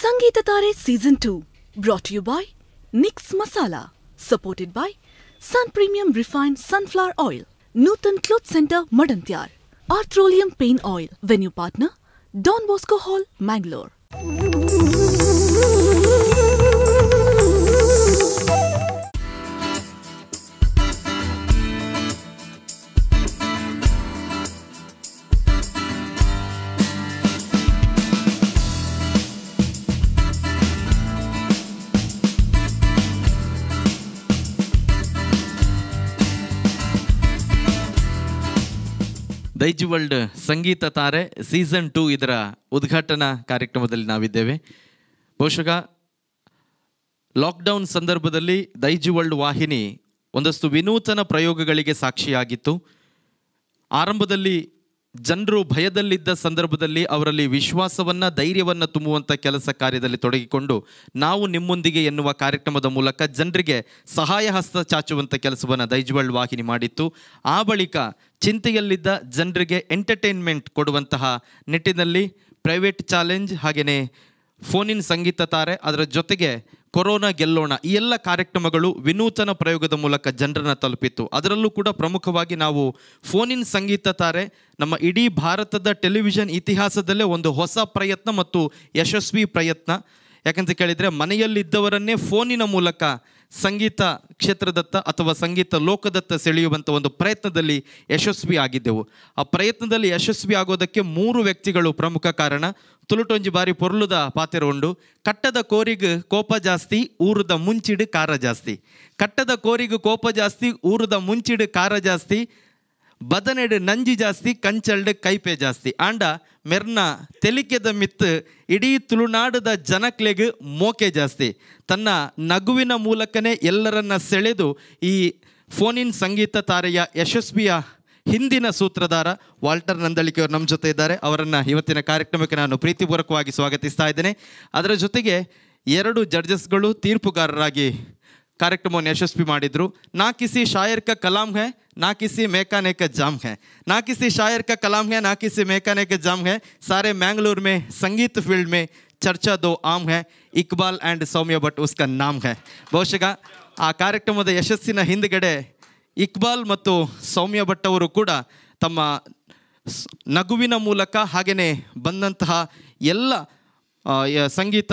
Sangeeta Tare Season 2 brought to you by Nix Masala supported by Sun Premium Refined Sunflower Oil Nutan Cloth Center Madantyar Arthrolium Pain Oil Venue Partner Don Bosco Hall Mangalore Daijiworld Sangeetha Thare season two ಇದರ ಉದ್ಘಾಟನಾ ಕಾರ್ಯಕ್ರಮದಲ್ಲಿ ನಾವಿದ್ದೇವೆ ಬಹುಶಃ lockdown ಸಂದರ್ಭದಲ್ಲಿ Daiji world ವಾಹಿನಿ ಒಂದಷ್ಟು ವಿನೂತನ ಪ್ರಯೋಗಗಳಿಗೆ ಸಾಕ್ಷಿಯಾಗಿತ್ತು ಆರಂಭದಲ್ಲಿ ಜನರು ಭಯದಲ್ಲಿದ್ದ ಸಂದರ್ಭದಲ್ಲಿ ಅವರಲ್ಲಿ ವಿಶ್ವಾಸವನ್ನ ಧೈರ್ಯವನ್ನ ತುಂಬುವಂತ ಕೆಲಸ ಕಾರ್ಯದಲ್ಲಿ ತೊಡಗಿಕೊಂಡು ನಾವು ನಿಮ್ಮೊಂದಿಗೆ ಎನ್ನುವ ಕಾರ್ಯಕ್ರಮದ ಮೂಲಕ ಜನರಿಗೆ ಸಹಾಯ ಹಸ್ತ ಚಾಚುವಂತ ಕೆಲಸವನ್ನು ದೈಜ್ವಳ್ ವಾಹಿನಿ ಮಾಡಿತ್ತು ಆ ಬಳಿಕ ಚಿಂತೆಯಲ್ಲಿದ್ದ ಜನರಿಗೆ ಎಂಟರ್ಟೈನ್ಮೆಂಟ್ ಕೊಡುವಂತಹ ನಿಟ್ಟಿನಲ್ಲಿ ಪ್ರೈವೇಟ್ ಚಾಲೆಂಜ್ ಹಾಗೆಯೇ ಫೋನಿನ್ ಸಂಗೀತ ತಾರೆ ಅದರ ಜೊತೆಗೆ ಕೊರೋನಾ ಗೆಲ್ಲೋಣ ಈ ಎಲ್ಲ ಕಾರ್ಯಕ್ರಮಗಳು ವಿನೂತನ ಪ್ರಯೋಗದ ಮೂಲಕ ಜನರನ್ನ ತಲುಪಿತ್ತು ಅದರಲ್ಲೂ ಕೂಡ ಪ್ರಮುಖವಾಗಿ ನಾವು ಫೋನಿನ್ ಸಂಗೀತ ತಾರೆ ನಮ್ಮ ಇಡೀ ಭಾರತದ ಟೆಲಿವಿಷನ್ ಇತಿಹಾಸದಲ್ಲೇ ಒಂದು ಹೊಸ ಪ್ರಯತ್ನ ಮತ್ತು ಯಶಸ್ವಿ ಪ್ರಯತ್ನ ಯಾಕಂತ ಕೇಳಿದರೆ ಮನೆಯಲ್ಲಿದ್ದವರನ್ನೇ ಫೋನಿನ ಮೂಲಕ ಸಂಗೀತ ಕ್ಷೇತ್ರದತ್ತ ಅಥವಾ ಸಂಗೀತ ಲೋಕದತ್ತ ಸೆಳೆಯುವಂಥ ಒಂದು ಪ್ರಯತ್ನದಲ್ಲಿ ಯಶಸ್ವಿ ಆಗಿದ್ದೆವು ಆ ಪ್ರಯತ್ನದಲ್ಲಿ ಯಶಸ್ವಿ ಆಗೋದಕ್ಕೆ ಮೂರು ವ್ಯಕ್ತಿಗಳು ಪ್ರಮುಖ ಕಾರಣ ತುಳುಟೊಂಜಿ ಬಾರಿ ಪೊರ್ಲುದ ಪಾತೆರ ಉಂಡು ಕಟ್ಟದ ಕೋರಿಗ್ ಕೋಪ ಜಾಸ್ತಿ ಊರುದ ಮುಂಚಿಡು ಕಾರ ಜಾಸ್ತಿ ಕಟ್ಟದ ಕೋರಿಗ್ ಕೋಪ ಜಾಸ್ತಿ ಊರುದ ಮುಂಚಿಡು ಕಾರ ಜಾಸ್ತಿ ಬದನೆಡು ನಂಜಿ ಜಾಸ್ತಿ ಕಂಚಲ್ಡ್ ಕೈಪೆ ಜಾಸ್ತಿ ಆಂಡ ಮೆರ್ನ ತೆಲಿಕೆದ ಮಿತ್ ಇಡೀ ತುಳುನಾಡದ ಜನಕ್ಲೆಗ್ ಮೋಕೆ ಜಾಸ್ತಿ ತನ್ನ ನಗುವಿನ ಮೂಲಕನೇ ಎಲ್ಲರನ್ನ ಸೆಳೆದು ಈ ಫೋನಿನ್ ಸಂಗೀತ ತಾರೆಯ ಯಶಸ್ವಿಯ ಹಿಂದಿನ ಸೂತ್ರಧಾರ ವಾಲ್ಟರ್ ನಂದಳಿಕೆ ಅವರು ನಮ್ಮ ಜೊತೆ ಇದ್ದಾರೆ ಅವರನ್ನು ಇವತ್ತಿನ ಕಾರ್ಯಕ್ರಮಕ್ಕೆ ನಾನು ಪ್ರೀತಿಪೂರ್ವಕವಾಗಿ ಸ್ವಾಗತಿಸ್ತಾ ಇದ್ದೇನೆ ಅದರ ಜೊತೆಗೆ ಎರಡು ಜಡ್ಜಸ್ಗಳು ತೀರ್ಪುಗಾರರಾಗಿ ಕಾರ್ಯಕ್ರಮವನ್ನು ಯಶಸ್ವಿ ಮಾಡಿದ್ರು ನಾ ಕಿಸಿ ಶಾಯರ್ ಕ ಕಲಾಂ ಹೈ ನಾ ಕಿಸಿ ಮೇಕಾನೆ ಕ ಜಾಮ್ है ना किसी शायर का कलाम है ना किसी मेकाने का जाम है सारे मैंगलोर में संगीत फील्ड में ಚರ್ಚಾ ದೋ ಆಮ್ ಹೈ ಇಕ್ಬಾಲ್ ಆ್ಯಂಡ್ ಸೌಮ್ಯ ಭಟ್ ಉಸ್ಕ ನಾಮ್ ಹೈ ಬಹುಶಃ ಆ ಕಾರ್ಯಕ್ರಮದ ಯಶಸ್ಸಿನ ಹಿಂದ್ಗಡೆ ಇಕ್ಬಾಲ್ ಮತ್ತು ಸೌಮ್ಯ ಭಟ್ ಅವರು ಕೂಡ ತಮ್ಮ ಸ್- ನಗುವಿನ ಮೂಲಕ ಹಾಗೆಯೇ ಬಂದಂತಹ ಎಲ್ಲ ಆ, ಯ- ಸಂಗೀತ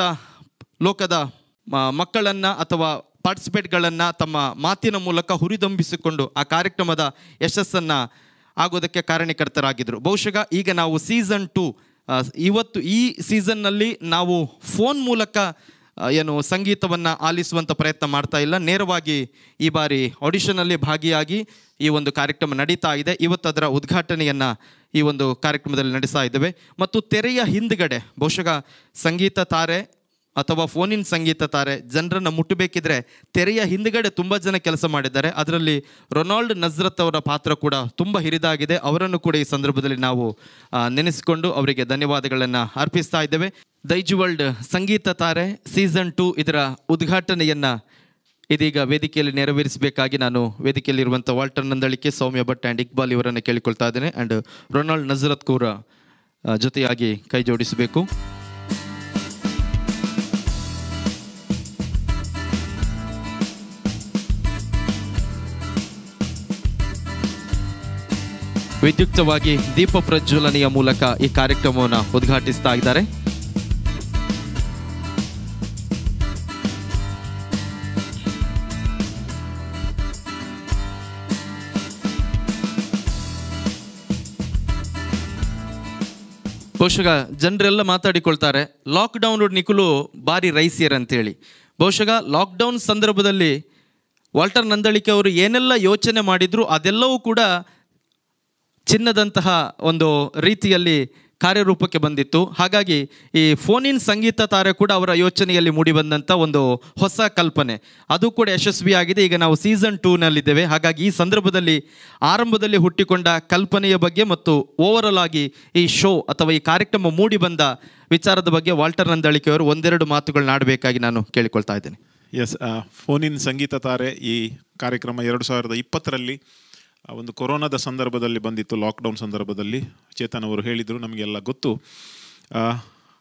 ಲೋಕದ ಮಕ್ಕಳನ್ನು ಅಥವಾ ಪಾರ್ಟಿಸಿಪೇಟ್ಗಳನ್ನು ತಮ್ಮ ಮಾತಿನ ಮೂಲಕ ಹುರಿದಂಬಿಸಿಕೊಂಡು ಆ ಕಾರ್ಯಕ್ರಮದ ಯಶಸ್ಸನ್ನು ಆಗೋದಕ್ಕೆ ಕಾರಣೀಕರ್ತರಾಗಿದ್ದರು ಬಹುಶಃ ಈಗ ನಾವು ಸೀಸನ್ ಟು ಇವತ್ತು ಈ ಸೀಸನ್ನಲ್ಲಿ ನಾವು ಫೋನ್ ಮೂಲಕ ಆ, ಏನು ಸಂಗೀತವನ್ನು ಆಲಿಸುವಂಥ ಪ್ರಯತ್ನ ಮಾಡ್ತಾ ಇಲ್ಲ ನೇರವಾಗಿ ಈ ಬಾರಿ ಆಡಿಷನಲ್ಲಿ ಭಾಗಿಯಾಗಿ ಈ ಒಂದು ಕಾರ್ಯಕ್ರಮ ನಡೀತಾ ಇದೆ ಇವತ್ತು ಅದರ ಉದ್ಘಾಟನೆಯನ್ನು ಈ ಒಂದು ಕಾರ್ಯಕ್ರಮದಲ್ಲಿ ನಡೆಸ್ತಾ ಇದ್ದೇವೆ ಮತ್ತು ತೆರೆಯ ಹಿಂದ್ಗಡೆ ಬಹುಶಃ ಸಂಗೀತ ತಾರೆ ಅಥವಾ ಫೋನಿನ್ ಸಂಗೀತ ತಾರೆ ಜನರನ್ನ ಮುಟ್ಟಬೇಕಿದ್ರೆ ತೆರೆಯ ಹಿಂದ್ಗಡೆ ತುಂಬ ಜನ ಕೆಲಸ ಮಾಡಿದ್ದಾರೆ ಅದರಲ್ಲಿ ರೊನಾಲ್ಡ್ ನಜ್ರತ್ ಅವರ ಪಾತ್ರ ಕೂಡ ತುಂಬ ಹಿರಿದಾಗಿದೆ ಅವರನ್ನು ಕೂಡ ಈ ಸಂದರ್ಭದಲ್ಲಿ ನಾವು ಆ, ನೆನೆಸಿಕೊಂಡು ಅವರಿಗೆ ಧನ್ಯವಾದಗಳನ್ನು ಅರ್ಪಿಸ್ತಾ ಇದ್ದೇವೆ ದೈಜು world Sangeetha Thare season two ಇದರ ಉದ್ಘಾಟನೆಯನ್ನು ಇದೀಗ ವೇದಿಕೆಯಲ್ಲಿ ನೆರವೇರಿಸಬೇಕಾಗಿ ನಾನು ವೇದಿಕೆಯಲ್ಲಿರುವಂಥ ವಾಲ್ಟರ್ ನಂದಳಿಕೆ ಸೌಮ್ಯ ಭಟ್ ಆ್ಯಂಡ್ ಇಕ್ಬಾಲ್ ಇವರನ್ನು ಕೇಳಿಕೊಳ್ತಾ ಇದ್ದೇನೆ ಆ್ಯಂಡ್ ರೊನಾಲ್ಡ್ ನಜರತ್ ಕೂರ ಆ, ಜೊತೆಯಾಗಿ ಕೈ ಜೋಡಿಸಬೇಕು ವಿದ್ಯುಕ್ತವಾಗಿ ದೀಪ ಪ್ರಜ್ವಲನೆಯ ಮೂಲಕ ಈ ಕಾರ್ಯಕ್ರಮವನ್ನು ಉದ್ಘಾಟಿಸ್ತಾ ಇದ್ದಾರೆ ಬಹುಶಃ ಜನರೆಲ್ಲ ಮಾತಾಡಿಕೊಳ್ತಾರೆ ಲಾಕ್ಡೌನ್ ನಿಖುಲು ಬಾರಿ ರೈಸಿಯರ್ ಅಂತೇಳಿ ಬಹುಶಃ ಲಾಕ್ಡೌನ್ ಸಂದರ್ಭದಲ್ಲಿ ವಾಲ್ಟರ್ ನಂದಳಿಕೆ ಅವರು ಏನೆಲ್ಲ ಯೋಚನೆ ಮಾಡಿದ್ರು ಅದೆಲ್ಲವೂ ಕೂಡ ಚಿನ್ನದಂತಹ ಒಂದು ರೀತಿಯಲ್ಲಿ ಕಾರ್ಯರೂಪಕ್ಕೆ ಬಂದಿತ್ತು ಹಾಗಾಗಿ ಈ ಫೋನಿನ್ ಸಂಗೀತ ತಾರೆ ಕೂಡ ಅವರ ಯೋಚನೆಯಲ್ಲಿ ಮೂಡಿಬಂದಂಥ ಒಂದು ಹೊಸ ಕಲ್ಪನೆ ಅದು ಕೂಡ ಯಶಸ್ವಿಯಾಗಿದೆ ಈಗ ನಾವು ಸೀಸನ್ ಟೂನಲ್ಲಿದ್ದೇವೆ ಹಾಗಾಗಿ ಈ ಸಂದರ್ಭದಲ್ಲಿ ಆರಂಭದಲ್ಲಿ ಹುಟ್ಟಿಕೊಂಡ ಕಲ್ಪನೆಯ ಬಗ್ಗೆ ಮತ್ತು ಓವರಲ್ ಆಗಿ ಈ ಶೋ ಅಥವಾ ಈ ಕಾರ್ಯಕ್ರಮ ಮೂಡಿ ಬಂದ ವಿಚಾರದ ಬಗ್ಗೆ ವಾಲ್ಟರ್ ನಂದಳಿಕೆ ಅವರು ಒಂದೆರಡು ಮಾತುಗಳನ್ನ ಆಡಬೇಕಾಗಿ ನಾನು ಕೇಳಿಕೊಳ್ತಾ ಇದ್ದೇನೆ ಎಸ್ ಫೋನಿನ್ ಸಂಗೀತ ತಾರೆ ಈ ಕಾರ್ಯಕ್ರಮ ಎರಡು ಸಾವಿರದ ಇಪ್ಪತ್ತರಲ್ಲಿ ಆ, ಒಂದು ಕೊರೋನಾದ ಸಂದರ್ಭದಲ್ಲಿ ಬಂದಿತ್ತು ಲಾಕ್ಡೌನ್ ಸಂದರ್ಭದಲ್ಲಿ ಚೇತನ್ ಅವರು ಹೇಳಿದರು ನಮಗೆಲ್ಲ ಗೊತ್ತು ಆ,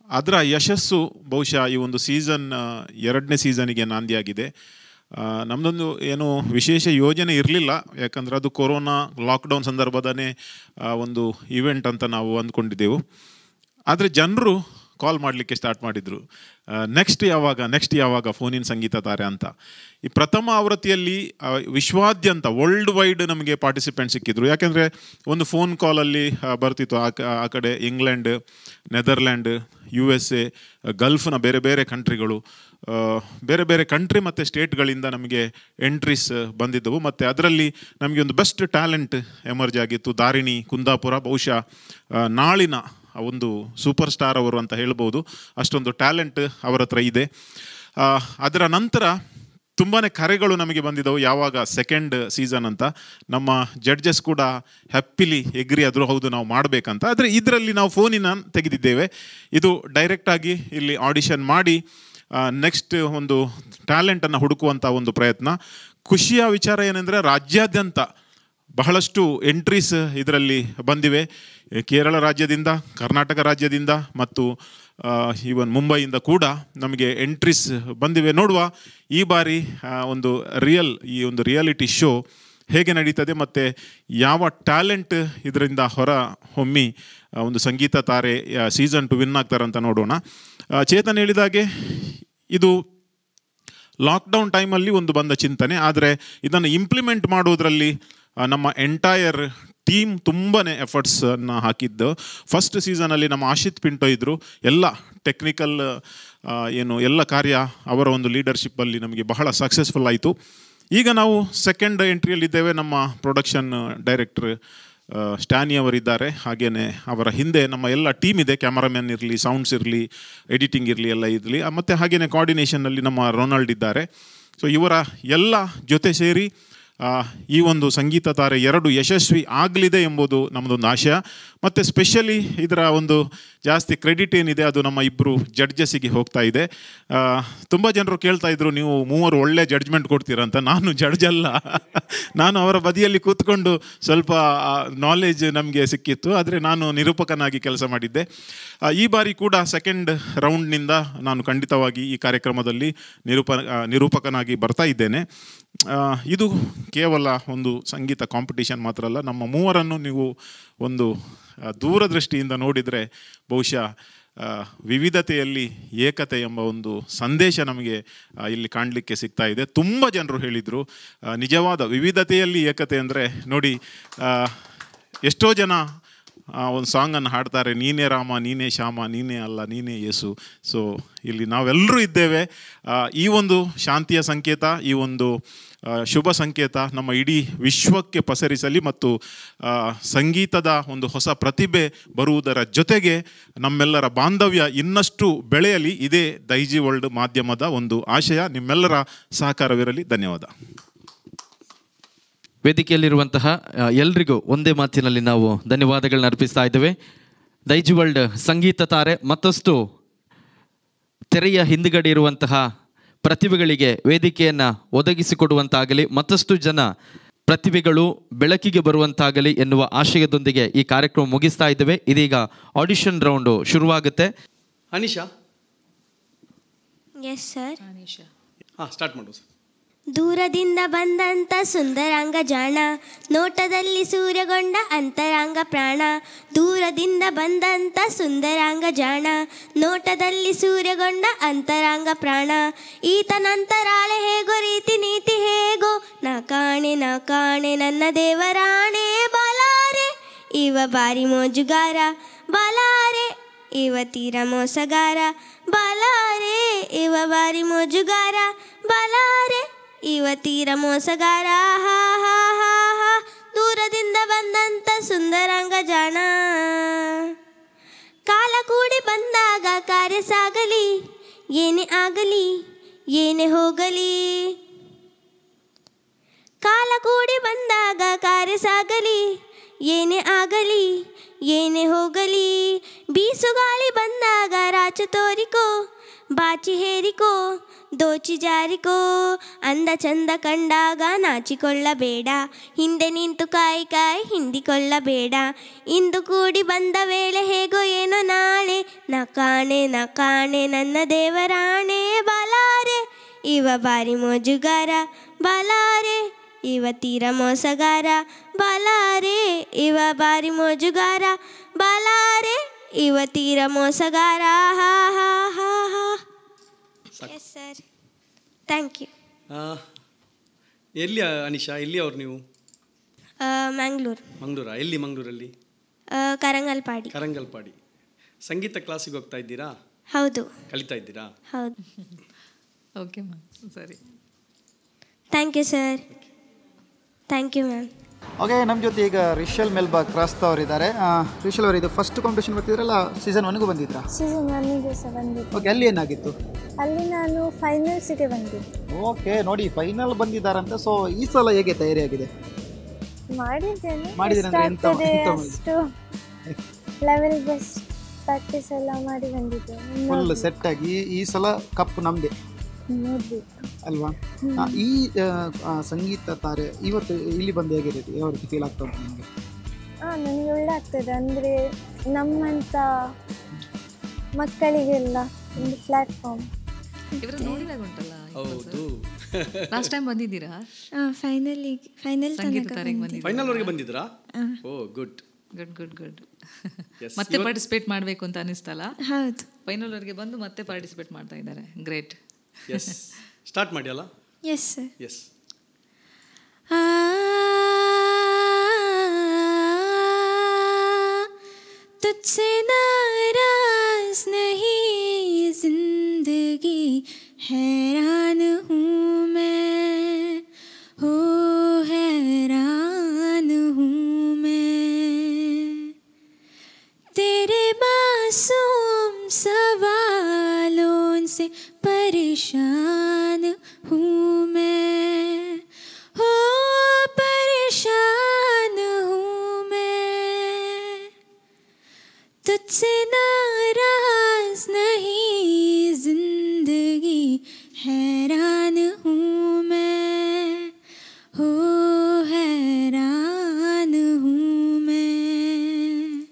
ಅದರ ಯಶಸ್ಸು ಬಹುಶಃ ಈ ಒಂದು ಸೀಸನ್ ಎರಡನೇ ಸೀಸನಿಗೆ ನಾಂದಿಯಾಗಿದೆ ಆ, ನಮ್ಮದೊಂದು ಏನು ವಿಶೇಷ ಯೋಜನೆ ಇರಲಿಲ್ಲ ಯಾಕಂದರೆ ಅದು ಕೊರೋನಾ ಲಾಕ್ಡೌನ್ ಸಂದರ್ಭದನೇ ಆ, ಒಂದು ಇವೆಂಟ್ ಅಂತ ನಾವು ಅಂದ್ಕೊಂಡಿದ್ದೆವು ಆದರೆ ಜನರು ಕಾಲ್ ಮಾಡಲಿಕ್ಕೆ ಸ್ಟಾರ್ಟ್ ಮಾಡಿದರು ನೆಕ್ಸ್ಟ್ ಯಾವಾಗ ನೆಕ್ಸ್ಟ್ ಯಾವಾಗ ಫೋನಿನ ಸಂಗೀತ ತಾರೆ ಅಂತ ಈ ಪ್ರಥಮ ಆವೃತ್ತಿಯಲ್ಲಿ ಆ, ವಿಶ್ವಾದ್ಯಂತ ವರ್ಲ್ಡ್ ವೈಡ್ ನಮಗೆ ಪಾರ್ಟಿಸಿಪೆಂಟ್ ಸಿಕ್ಕಿದ್ರು ಯಾಕೆಂದರೆ ಒಂದು ಫೋನ್ ಕಾಲಲ್ಲಿ ಬರ್ತಿತ್ತು ಆ ಕ- ಆ ಕಡೆ England Netherland U S A ಗಲ್ಫ್ನ ಬೇರೆ ಬೇರೆ ಕಂಟ್ರಿಗಳು ಆ, ಬೇರೆ ಬೇರೆ ಕಂಟ್ರಿ ಮತ್ತು ಸ್ಟೇಟ್ಗಳಿಂದ ನಮಗೆ ಎಂಟ್ರೀಸ್ ಬಂದಿದ್ದವು ಮತ್ತು ಅದರಲ್ಲಿ ನಮಗೆ ಒಂದು ಬೆಸ್ಟ್ ಟ್ಯಾಲೆಂಟ್ ಎಮರ್ಜ್ ಆಗಿತ್ತು ದಾರಿಣಿ ಕುಂದಾಪುರ ಬಹುಶಃ ಆ, ನಾಳಿನ ಆ ಒಂದು ಸೂಪರ್ ಸ್ಟಾರ್ ಅವರು ಅಂತ ಹೇಳ್ಬೋದು ಅಷ್ಟೊಂದು ಟ್ಯಾಲೆಂಟ್ ಅವರ ಹತ್ರ ಇದೆ ಆ, ಅದರ ನಂತರ ತುಂಬಾ ಕರೆಗಳು ನಮಗೆ ಬಂದಿದ್ದವು ಯಾವಾಗ ಸೆಕೆಂಡ್ ಸೀಸನ್ ಅಂತ ನಮ್ಮ ಜಡ್ಜಸ್ ಕೂಡ ಹ್ಯಾಪಿಲಿ ಎಗ್ರಿ ಆದರೂ ಹೌದು ನಾವು ಮಾಡಬೇಕಂತ ಆದರೆ ಇದರಲ್ಲಿ ನಾವು ಫೋನಿನ ತೆಗೆದಿದ್ದೇವೆ ಇದು ಡೈರೆಕ್ಟಾಗಿ ಇಲ್ಲಿ ಆಡಿಷನ್ ಮಾಡಿ ನೆಕ್ಸ್ಟ್ ಒಂದು ಟ್ಯಾಲೆಂಟನ್ನು ಹುಡುಕುವಂಥ ಒಂದು ಪ್ರಯತ್ನ ಖುಷಿಯ ವಿಚಾರ ಏನೆಂದರೆ ರಾಜ್ಯಾದ್ಯಂತ ಬಹಳಷ್ಟು ಎಂಟ್ರೀಸ್ ಇದರಲ್ಲಿ ಬಂದಿವೆ ಕೇರಳ ರಾಜ್ಯದಿಂದ ಕರ್ನಾಟಕ ರಾಜ್ಯದಿಂದ ಮತ್ತು ಈವನ್ ಮುಂಬೈಯಿಂದ ಕೂಡ ನಮಗೆ ಎಂಟ್ರೀಸ್ ಬಂದಿವೆ ನೋಡುವ ಈ ಬಾರಿ ಆ, ಒಂದು ರಿಯಲ್ ಈ ಒಂದು ರಿಯಾಲಿಟಿ ಶೋ ಹೇಗೆ ನಡೀತದೆ ಮತ್ತು ಯಾವ ಟ್ಯಾಲೆಂಟ್ ಇದರಿಂದ ಹೊರ ಹೊಮ್ಮಿ ಆ, ಒಂದು ಸಂಗೀತ ತಾರೆ ಸೀಸನ್ ಟು ವಿನ್ ಆಗ್ತಾರೆ ಅಂತ ನೋಡೋಣ ಆ, ಚೇತನ್ ಹೇಳಿದಾಗೆ ಇದು ಲಾಕ್ಡೌನ್ ಟೈಮಲ್ಲಿ ಒಂದು ಬಂದ ಚಿಂತನೆ ಆದರೆ ಇದನ್ನು ಇಂಪ್ಲಿಮೆಂಟ್ ಮಾಡೋದ್ರಲ್ಲಿ ಆ, ನಮ್ಮ ಎಂಟೈರ್ ಟೀಮ್ ತುಂಬಾ ಎಫರ್ಟ್ಸನ್ನು ಹಾಕಿದ್ದು ಫಸ್ಟ್ ಸೀಸನಲ್ಲಿ ನಮ್ಮ ಆಶಿತ್ ಪಿಂಟೋ ಇದ್ದರು ಎಲ್ಲ ಟೆಕ್ನಿಕಲ್ ಏನು ಎಲ್ಲ ಕಾರ್ಯ ಅವರ ಒಂದು ಲೀಡರ್ಶಿಪ್ಪಲ್ಲಿ ನಮಗೆ ಬಹಳ ಸಕ್ಸಸ್ಫುಲ್ ಆಯಿತು ಈಗ ನಾವು ಸೆಕೆಂಡ್ ಎಂಟ್ರಿಯಲ್ಲಿದ್ದೇವೆ ನಮ್ಮ ಪ್ರೊಡಕ್ಷನ್ ಡೈರೆಕ್ಟರ್ ಸ್ಟ್ಯಾನಿ ಅವರಿದ್ದಾರೆ ಹಾಗೆಯೇ ಅವರ ಹಿಂದೆ ನಮ್ಮ ಎಲ್ಲ ಟೀಮ್ ಇದೆ ಕ್ಯಾಮರಾಮ್ಯಾನ್ ಇರಲಿ ಸೌಂಡ್ಸ್ ಇರಲಿ ಎಡಿಟಿಂಗ್ ಇರಲಿ ಎಲ್ಲ ಇರಲಿ ಮತ್ತು ಹಾಗೆಯೇ ಕೋಆರ್ಡಿನೇಷನ್ನಲ್ಲಿ ನಮ್ಮ ರೊನಾಲ್ಡ್ ಇದ್ದಾರೆ ಸೊ ಇವರ ಎಲ್ಲ ಜೊತೆ ಸೇರಿ ಆ, ಈ ಒಂದು ಸಂಗೀತ ತಾರೆ ಎರಡು ಯಶಸ್ವಿ ಆಗಲಿದೆ ಎಂಬುದು ನಮ್ಮದೊಂದು ಆಶಯ ಮತ್ತು ಸ್ಪೆಷಲಿ ಇದರ ಒಂದು ಜಾಸ್ತಿ ಕ್ರೆಡಿಟ್ ಏನಿದೆ ಅದು ನಮ್ಮ ಇಬ್ಬರು ಜಡ್ಜಸ್ಸಿಗೆ ಹೋಗ್ತಾ ಇದೆ ತುಂಬ ಜನರು ಕೇಳ್ತಾ ಇದ್ರು ನೀವು ಮೂವರು ಒಳ್ಳೆ ಜಡ್ಜ್ಮೆಂಟ್ ಕೊಡ್ತೀರಾ ಅಂತ ನಾನು ಜಡ್ಜ್ ಅಲ್ಲ ನಾನು ಅವರ ಬದಿಯಲ್ಲಿ ಕೂತ್ಕೊಂಡು ಸ್ವಲ್ಪ ನಾಲೆಜ್ ನಮಗೆ ಸಿಕ್ಕಿತ್ತು ಆದರೆ ನಾನು ನಿರೂಪಕನಾಗಿ ಕೆಲಸ ಮಾಡಿದ್ದೆ ಆ, ಈ ಬಾರಿ ಕೂಡ ಸೆಕೆಂಡ್ ರೌಂಡ್ನಿಂದ ನಾನು ಖಂಡಿತವಾಗಿ ಈ ಕಾರ್ಯಕ್ರಮದಲ್ಲಿ ನಿರೂಪ ಆ, ನಿರೂಪಕನಾಗಿ ಬರ್ತಾ ಇದ್ದೇನೆ ಆ, ಇದು ಕೇವಲ ಒಂದು ಸಂಗೀತ ಕಾಂಪಿಟಿಷನ್ ಮಾತ್ರ ಅಲ್ಲ ನಮ್ಮ ಮೂವರನ್ನು ನೀವು ಒಂದು ಆ, ದೂರದೃಷ್ಟಿಯಿಂದ ನೋಡಿದರೆ ಬಹುಶಃ ಆ, ವಿವಿಧತೆಯಲ್ಲಿ ಏಕತೆ ಎಂಬ ಒಂದು ಸಂದೇಶ ನಮಗೆ ಆ, ಇಲ್ಲಿ ಕಾಣಲಿಕ್ಕೆ ಸಿಗ್ತಾ ಇದೆ ತುಂಬ ಜನರು ಹೇಳಿದರು ಆ, ನಿಜವಾದ ವಿವಿಧತೆಯಲ್ಲಿ ಏಕತೆ ಅಂದರೆ ನೋಡಿ ಆ, ಎಷ್ಟೋ ಜನ ಆ, ಒಂದು ಸಾಂಗನ್ನು ಹಾಡ್ತಾರೆ ನೀನೇ ರಾಮ ನೀನೇ ಶ್ಯಾಮ ನೀನೇ ಅಲ್ಲ ನೀನೇ ಯೇಸು ಸೊ ಇಲ್ಲಿ ನಾವೆಲ್ಲರೂ ಇದ್ದೇವೆ ಆ, ಈ ಒಂದು ಶಾಂತಿಯ ಸಂಕೇತ ಈ ಒಂದು ಆ, ಶುಭ ಸಂಕೇತ ನಮ್ಮ ಇಡೀ ವಿಶ್ವಕ್ಕೆ ಪಸರಿಸಲಿ ಮತ್ತು ಆ, ಸಂಗೀತದ ಒಂದು ಹೊಸ ಪ್ರತಿಭೆ ಬರುವುದರ ಜೊತೆಗೆ ನಮ್ಮೆಲ್ಲರ ಬಾಂಧವ್ಯ ಇನ್ನಷ್ಟು ಬೆಳೆಯಲಿ ಇದೇ ದೈಜಿ ವರ್ಲ್ಡ್ ಮಾಧ್ಯಮದ ಒಂದು ಆಶಯ ನಿಮ್ಮೆಲ್ಲರ ಸಹಕಾರವಿರಲಿ ಧನ್ಯವಾದ ವೇದಿಕೆಯಲ್ಲಿರುವಂತಹ ಆ, ಎಲ್ರಿಗೂ ಒಂದೇ ಮಾತಿನಲ್ಲಿ ನಾವು ಧನ್ಯವಾದಗಳನ್ನ ಅರ್ಪಿಸ್ತಾ ಇದ್ದೇವೆ ದೈಜಿ ವರ್ಲ್ಡ್ ಸಂಗೀತ ತಾರೆ ಮತ್ತಷ್ಟು ತೆರೆಯ ಹಿಂದುಗಡೆ ಇರುವಂತಹ ಪ್ರತಿಭೆಗಳಿಗೆ ವೇದಿಕೆಯನ್ನು ಒದಗಿಸಿಕೊಡುವಂತಾಗಲಿ ಮತ್ತಷ್ಟು ಜನ ಪ್ರತಿಭೆಗಳು ಬೆಳಕಿಗೆ ಬರುವಂತಾಗಲಿ ಎನ್ನುವ ಆಶಯದೊಂದಿಗೆ ಈ ಕಾರ್ಯಕ್ರಮ ಮುಗಿಸ್ತಾ ಇದ್ದೇವೆ ಇದೀಗ ಆಡಿಷನ್ ರೌಂಡು ಶುರುವಾಗುತ್ತೆ ಅನಿಶಾ ಎಸ್ ಸರ್ ಹಾಂ ಸ್ಟಾರ್ಟ್ ಮಾಡು ಸರ್ ದೂರದಿಂದ ಬಂದಂತ ಸುಂದರಾಂಗ ಜಾಣ ನೋಟದಲ್ಲಿ ಸೂರ್ಯಗೊಂಡ ಅಂತರಾಂಗ ಪ್ರಾಣ ದೂರದಿಂದ ಬಂದಂತ ಸುಂದರಾಂಗ ಜಾಣ ನೋಟದಲ್ಲಿ ಸೂರ್ಯಗೊಂಡ ಅಂತರಾಂಗ ಪ್ರಾಣ ಈತನಂತರಾಳೆ ಹೇಗೋ ರೀತಿ ನೀತಿ ಹೇಗೋ ನಾ ಕಾಣೆ ನಾ ಕಾಣೆ ನನ್ನ ದೇವರಾಣೆ ಬಲಾರೆ ಇವ ಬಾರಿ ಮೋಜುಗಾರ ಬಲಾರೆ ಇವ ತೀರ ಮೋಸಗಾರ ಬಲಾರೆ ಇವ ಬಾರಿ ಮೋಜುಗಾರ ಬಲಾರೆ ಇವ ತೀರ ಮೋಸಗಾರ ಹಾ ಹಾ ಹಾ ಹಾ ದೂರದಿಂದ ಬಂದಂತ ಸುಂದರಾಂಗ ಜಾಣ ಕಾಲ ಕೂಡಿ ಬಂದಾಗ ಕಾರ್ಯ ಸಾಗಲಿ ಏನೇ ಆಗಲಿ ಏನೇ ಹೋಗಲಿ ಕಾಲ ಕೂಡಿ ಬಂದಾಗ ಕಾರ್ಯ ಸಾಗಲಿ ಏನೇ ಆಗಲಿ ಏನೇ ಹೋಗಲಿ ಬೀಸುಗಾಳಿ ಬಂದಾಗ ರಾಚ ತೋರಿಕೋ ಬಾಚಿ ಹೇರಿಕೋ ದೋಚಿ ಜಾರಿಕೋ ಅಂದ ಚಂದ ಕಂಡಾಗ ನಾಚಿಕೊಳ್ಳಬೇಡ ಹಿಂದೆ ನಿಂತು ಕಾಯಿ ಕಾಯಿ ಹಿಂದಿಕೊಳ್ಳಬೇಡ ಇಂದು ಕೂಡಿ ಬಂದ ವೇಳೆ ಹೇಗೋ ಏನೋ ನಾಳೆ ನ ಕಾಣೆ ನ ಕಾಣೆ ನನ್ನ ದೇವರಾಣೆ ಬಲಾರೆ ಇವ ಬಾರಿ ಮೋಜುಗಾರ ಬಲಾರೆ ಇವ ತೀರ ಮೋಸಗಾರ ಬಲಾರೆ ಇವ ಬಾರಿ ಮೋಜುಗಾರ ಬಲಾರೆ ಇವ ತೀರ ಮೋಸಗಾರ ಹಾ ಹಾ ಹಾ ಹಾ ಎಸ್ ಸರ್ ಥ್ಯಾಂಕ್ ಯು ಆ, ಎಲ್ಲಿ ಅನಿಶಾ ಎಲ್ಲಿ ಅವ್ರು ನೀವು ಮ್ಯಾಂಗ್ಳೂರು ಮಂಗಳೂರಾ ಎಲ್ಲಿ ಮಂಗಳೂರಲ್ಲಿ ಕರಂಗಲ್ಪಾಡಿ ಕರಂಗಲ್ಪಾಡಿ ಸಂಗೀತ ಕ್ಲಾಸಿಗೆ ಹೋಗ್ತಾ ಇದ್ದೀರಾ ಹೌದು ಕಲಿತಾ ಇದ್ದೀರಾ ಹೌದು ಓಕೆ ಮ್ಯಾಮ್ ಸರಿ thank you sir thank you ma'am okay ನಮ್ಮ ಜೊತೆ ಈಗ ರಿಷಲ್ ಮೆಲ್ಬಾ ಕ್ರಾಸ್ತ ಅವರಿದ್ದಾರೆ ರಿಷಲ್ ಅವರು ಇದು ಫಸ್ಟ್ ಕಾಂಪಿಟೇಷನ್ ಬರ್ತಿದ್ರಲ್ಲ ಸೀಸನ್ ಒನ್ಗೂ ಬಂದಿದ್ರಾ ಸೀಸನ್ ಒನ್ನಿಗೆ ಸಹ ಬಂದಿದ್ದು ಓಕೆ ಅಲ್ಲಿ ಏನಾಗಿತ್ತು ಅಲ್ಲಿ ನಾನು ಫೈನಲ್ಸಿಗೆ ಬಂದಿದ್ದೆ ಓಕೆ ನೋಡಿ ಫೈನಲ್ ಬಂದಿದ್ದಾರಂತೆ ಸೊ ಈ ಸಲ ಹೇಗೆ ತಯಾರಿಯಾಗಿದೆ ಮಾಡಿದ್ದೇನೆ ಮಾಡಿದ್ದೀರ ಅಂದ್ರೆ ಎಂತ- ಎಷ್ಟಾಗ್ತದೆ ಎಂತ ಮಾಡಿ? ಅಷ್ಟು ಲೆವೆಲ್ ಬೆಸ್ಟ್ ಪ್ರಾಕ್ಟೀಸ್ ಎಲ್ಲ ಮಾಡಿ ಬಂದಿದ್ದೆ ಫುಲ್ ಸೆಟ್ ಆಗಿ ಈ- ಈ ಸಲ ಕಪ್ ನಮ್ಮದೇ ನೋಡ್ಬೇಕು ಅಲ್ವಾ ಆ, ಈ ಆ, ಆ, ಸಂಗೀತ ತಾರೆ ಇವತ್ತು ಇಲ್ಲಿ ಬಂದು ಹೇಗೆ ಯಾವ ರೀತಿ ಫೀಲ್ ಆಗ್ತಾ ಉಂಟು ನಿಮಗೆ ಹಾಂ ನನಗೆ ಒಳ್ಳೆ ಆಗ್ತದೆ ಅಂದರೆ ನಮ್ಮಂಥ ಮಕ್ಕಳಿಗೆಲ್ಲ ಒಂದು ಪ್ಲ್ಯಾಟ್ಫಾರ್ಮ್ ಇವರು ನೋಡಿದಾಗ ಉಂಟಲ್ಲ ಹೌದು ಲಾಸ್ಟ್ ಟೈಮ್ ಬಂದಿದ್ದೀರಾ ಫೈನಲಿಗೆ ಫೈನಲ್ ಸಂಗೀತ ತಾರೆಗೆ ಬಂದಿದ್ದೀರಾ ಫೈನಲ್ವರೆಗೆ ಬಂದಿದ್ರಾ oh good good good good Yes, ಮತ್ತೆ ಪಾರ್ಟಿಸಿಪೇಟ್ ಮಾಡಬೇಕು ಅಂತ ಅನಿಸ್ತಲ್ಲ ಹೌದು ಫೈನಲ್ ವರೆಗೆ ಬಂದು ಮತ್ತೆ ಪಾರ್ಟಿಸಿಪೇಟ್ ಮಾಡ್ತಾ ಇದ್ದಾರೆ ಗ್ರೇಟ್ ಎಸ್ ಸ್ಟಾರ್ಟ್ ಮಾಡಿ ಅಲ್ಲ ಎಸ್ ಸರ್ ಎಸ್ तुझसे नाराज नहीं जिंदगी हैरान हूँ मैं हो हैरान हूँ मैं तेरे मासूम सवालों से परेशान हूँ मैं हो परेशान हूँ मैं तुझसे नाराज नहीं जिंदगी हैरान हूँ मैं हो हैरान हूँ मैं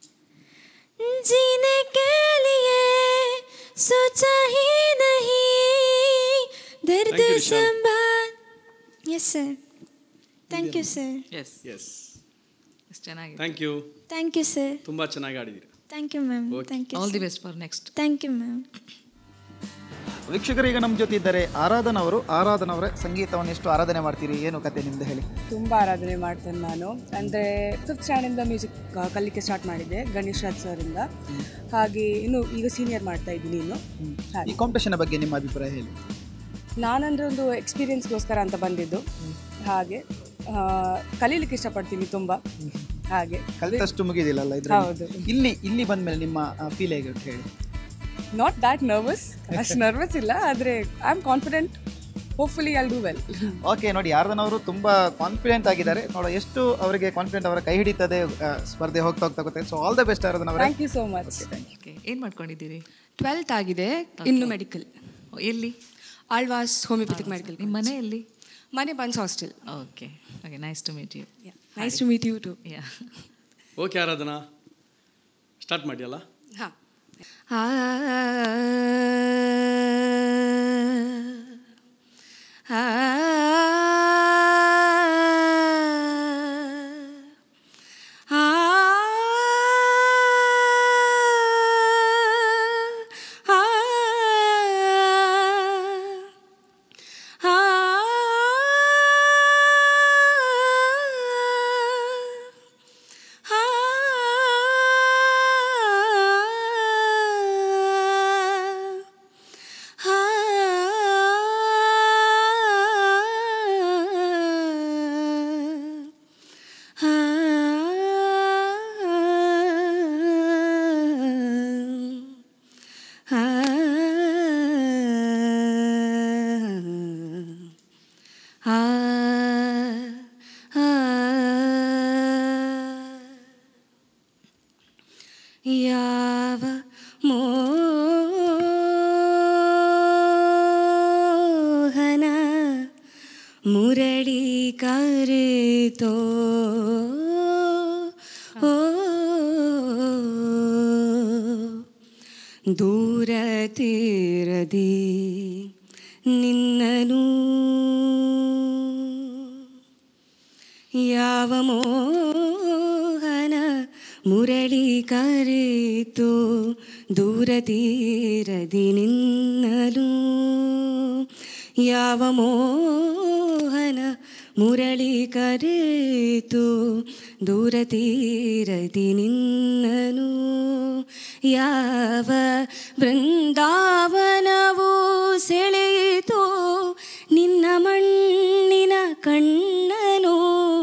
जीने के लिए सोचा ही नहीं दर्द Thank you, Vishal. संभाल yes sir thank you sir yes yes ಎಷ್ಟು ಚೆನ್ನಾಗಿದೆ thank you thank you sir ತುಂಬ ಚೆನ್ನಾಗಿ ಆಡಿದ್ದೀರಿ thank you ma'am Okay. Thank you all the best for next thank you ma'am ವೀಕ್ಷಕರು ಈಗ ನಮ್ಮ ಜೊತೆ ಇದ್ದಾರೆ ಆರಾಧನ ಅವರು ಆರಾಧನ ಅವರೇ ಸಂಗೀತವನ್ನು ಎಷ್ಟು ಆರಾಧನೆ ಮಾಡ್ತೀರಿ ಏನು ಕತೆ ನಿಮ್ದು ಹೇಳಿ ತುಂಬ ಆರಾಧನೆ ಮಾಡ್ತೇನೆ ನಾನು ಅಂದರೆ ಫಿಫ್ತ್ ಸ್ಟ್ಯಾಂಡಿಂದ ಮ್ಯೂಸಿಕ್ ಕಲಿಕೆ ಸ್ಟಾರ್ಟ್ ಮಾಡಿದ್ದೆ ಗಣೇಶ್ ರಾಜ್ ಸರಿಂದ ಹಾಗೆ ಇನ್ನು ಈಗ ಸೀನಿಯರ್ ಮಾಡ್ತಾ ಇದ್ದೀನಿ ಇನ್ನು ಈ ಹಾಗೆ ಕಾಂಪಿಟೇಷನ್ ಬಗ್ಗೆ ನಿಮ್ಮ ಅಭಿಪ್ರಾಯ ಹೇಳಿ ನಾನಂದ್ರೆ ಒಂದು ಎಕ್ಸ್ಪೀರಿಯನ್ಸ್ಗೋಸ್ಕರ ಅಂತ ಬಂದಿದ್ದು ಹಾಗೆ ಆ, ಕಲೀಲಿಕ್ಕೆ ಇಷ್ಟಪಡ್ತೀನಿ ತುಂಬ ಹಾಗೆ ಕಲಿತಷ್ಟು ಮುಗಿದಿಲ್ಲಲ್ಲ ಇದ್ರ ಹೌದು. ಇಲ್ಲಿ ಇಲ್ಲಿ ಬಂದ್ಮೇಲೆ ನಿಮ್ಮ ಫೀಲ್ ಹೇಗೆ ಅಂತ ಹೇಳಿ ನಾಟ್ ದ್ಯಾಟ್ ನರ್ವಸ್ ಅಷ್ಟು ನರ್ವಸ್ ಇಲ್ಲ ಆದರೆ I am confident hopefully I'll do well okay ನೋಡಿ ಆರಾಧನ ಅವರು ತುಂಬಾ ಕಾನ್ಫಿಡೆಂಟ್ ಆಗಿದ್ದಾರೆ ನೋಡೋ ಎಷ್ಟು ಅವರಿಗೆ ಕಾನ್ಫಿಡೆಂಟ್ ಅವರ ಕೈ ಹಿಡಿತದೆ ಆ, ಸ್ಪರ್ಧೆ ಹೋಗ್ತಾ ಹೋಗ್ತಾ ಗೊತ್ತಾಯ್ತು so all the best Aradhana ಅವರೇ thank you so much okay ಏನು ಮಾಡ್ಕೊಂಡಿದ್ದೀರಿ ಟ್ವೆಲ್ತ್ ಆಗಿದೆ ಇನ್ನು ಮೆಡಿಕಲ್ ಓ, ಎಲ್ಲಿ ಆಳ್ವಾಸ್ ಹೋಮಿಯೋಪತಿಕ್ ಮೆಡಿಕಲ್ ನಿಮ್ಮ ಮನೆ ಎಲ್ಲಿ ಮನೆ ಬನ್ಸ್ hostel okay okay nice to meet you nice to meet you too yeah okay Aradhana start ಮಾಡಿ ಅಲ್ಲ ಹಾಂ ಸೆಳೆಯಿತೋ ಓ ದೂರ ತೀರದಿ ನಿನ್ನನು ಯಾವ ಮೋಹನ ಮುರಳಿ ಕರೆತು ದೂರ ತೀರದಿ ನಿನ್ನಲು ಯಾವ ಮೋಹನ ಮುರಳಿ ಕರೆತು ದೂರ ತೀರದಿ ನಿನ್ನನು ಯಾವ ಬೃಂದಾವನವೋ ಸೆಳೆಯಿತೋ ನಿನ್ನ ಮಣ್ಣಿನ ಕಣ್ಣನು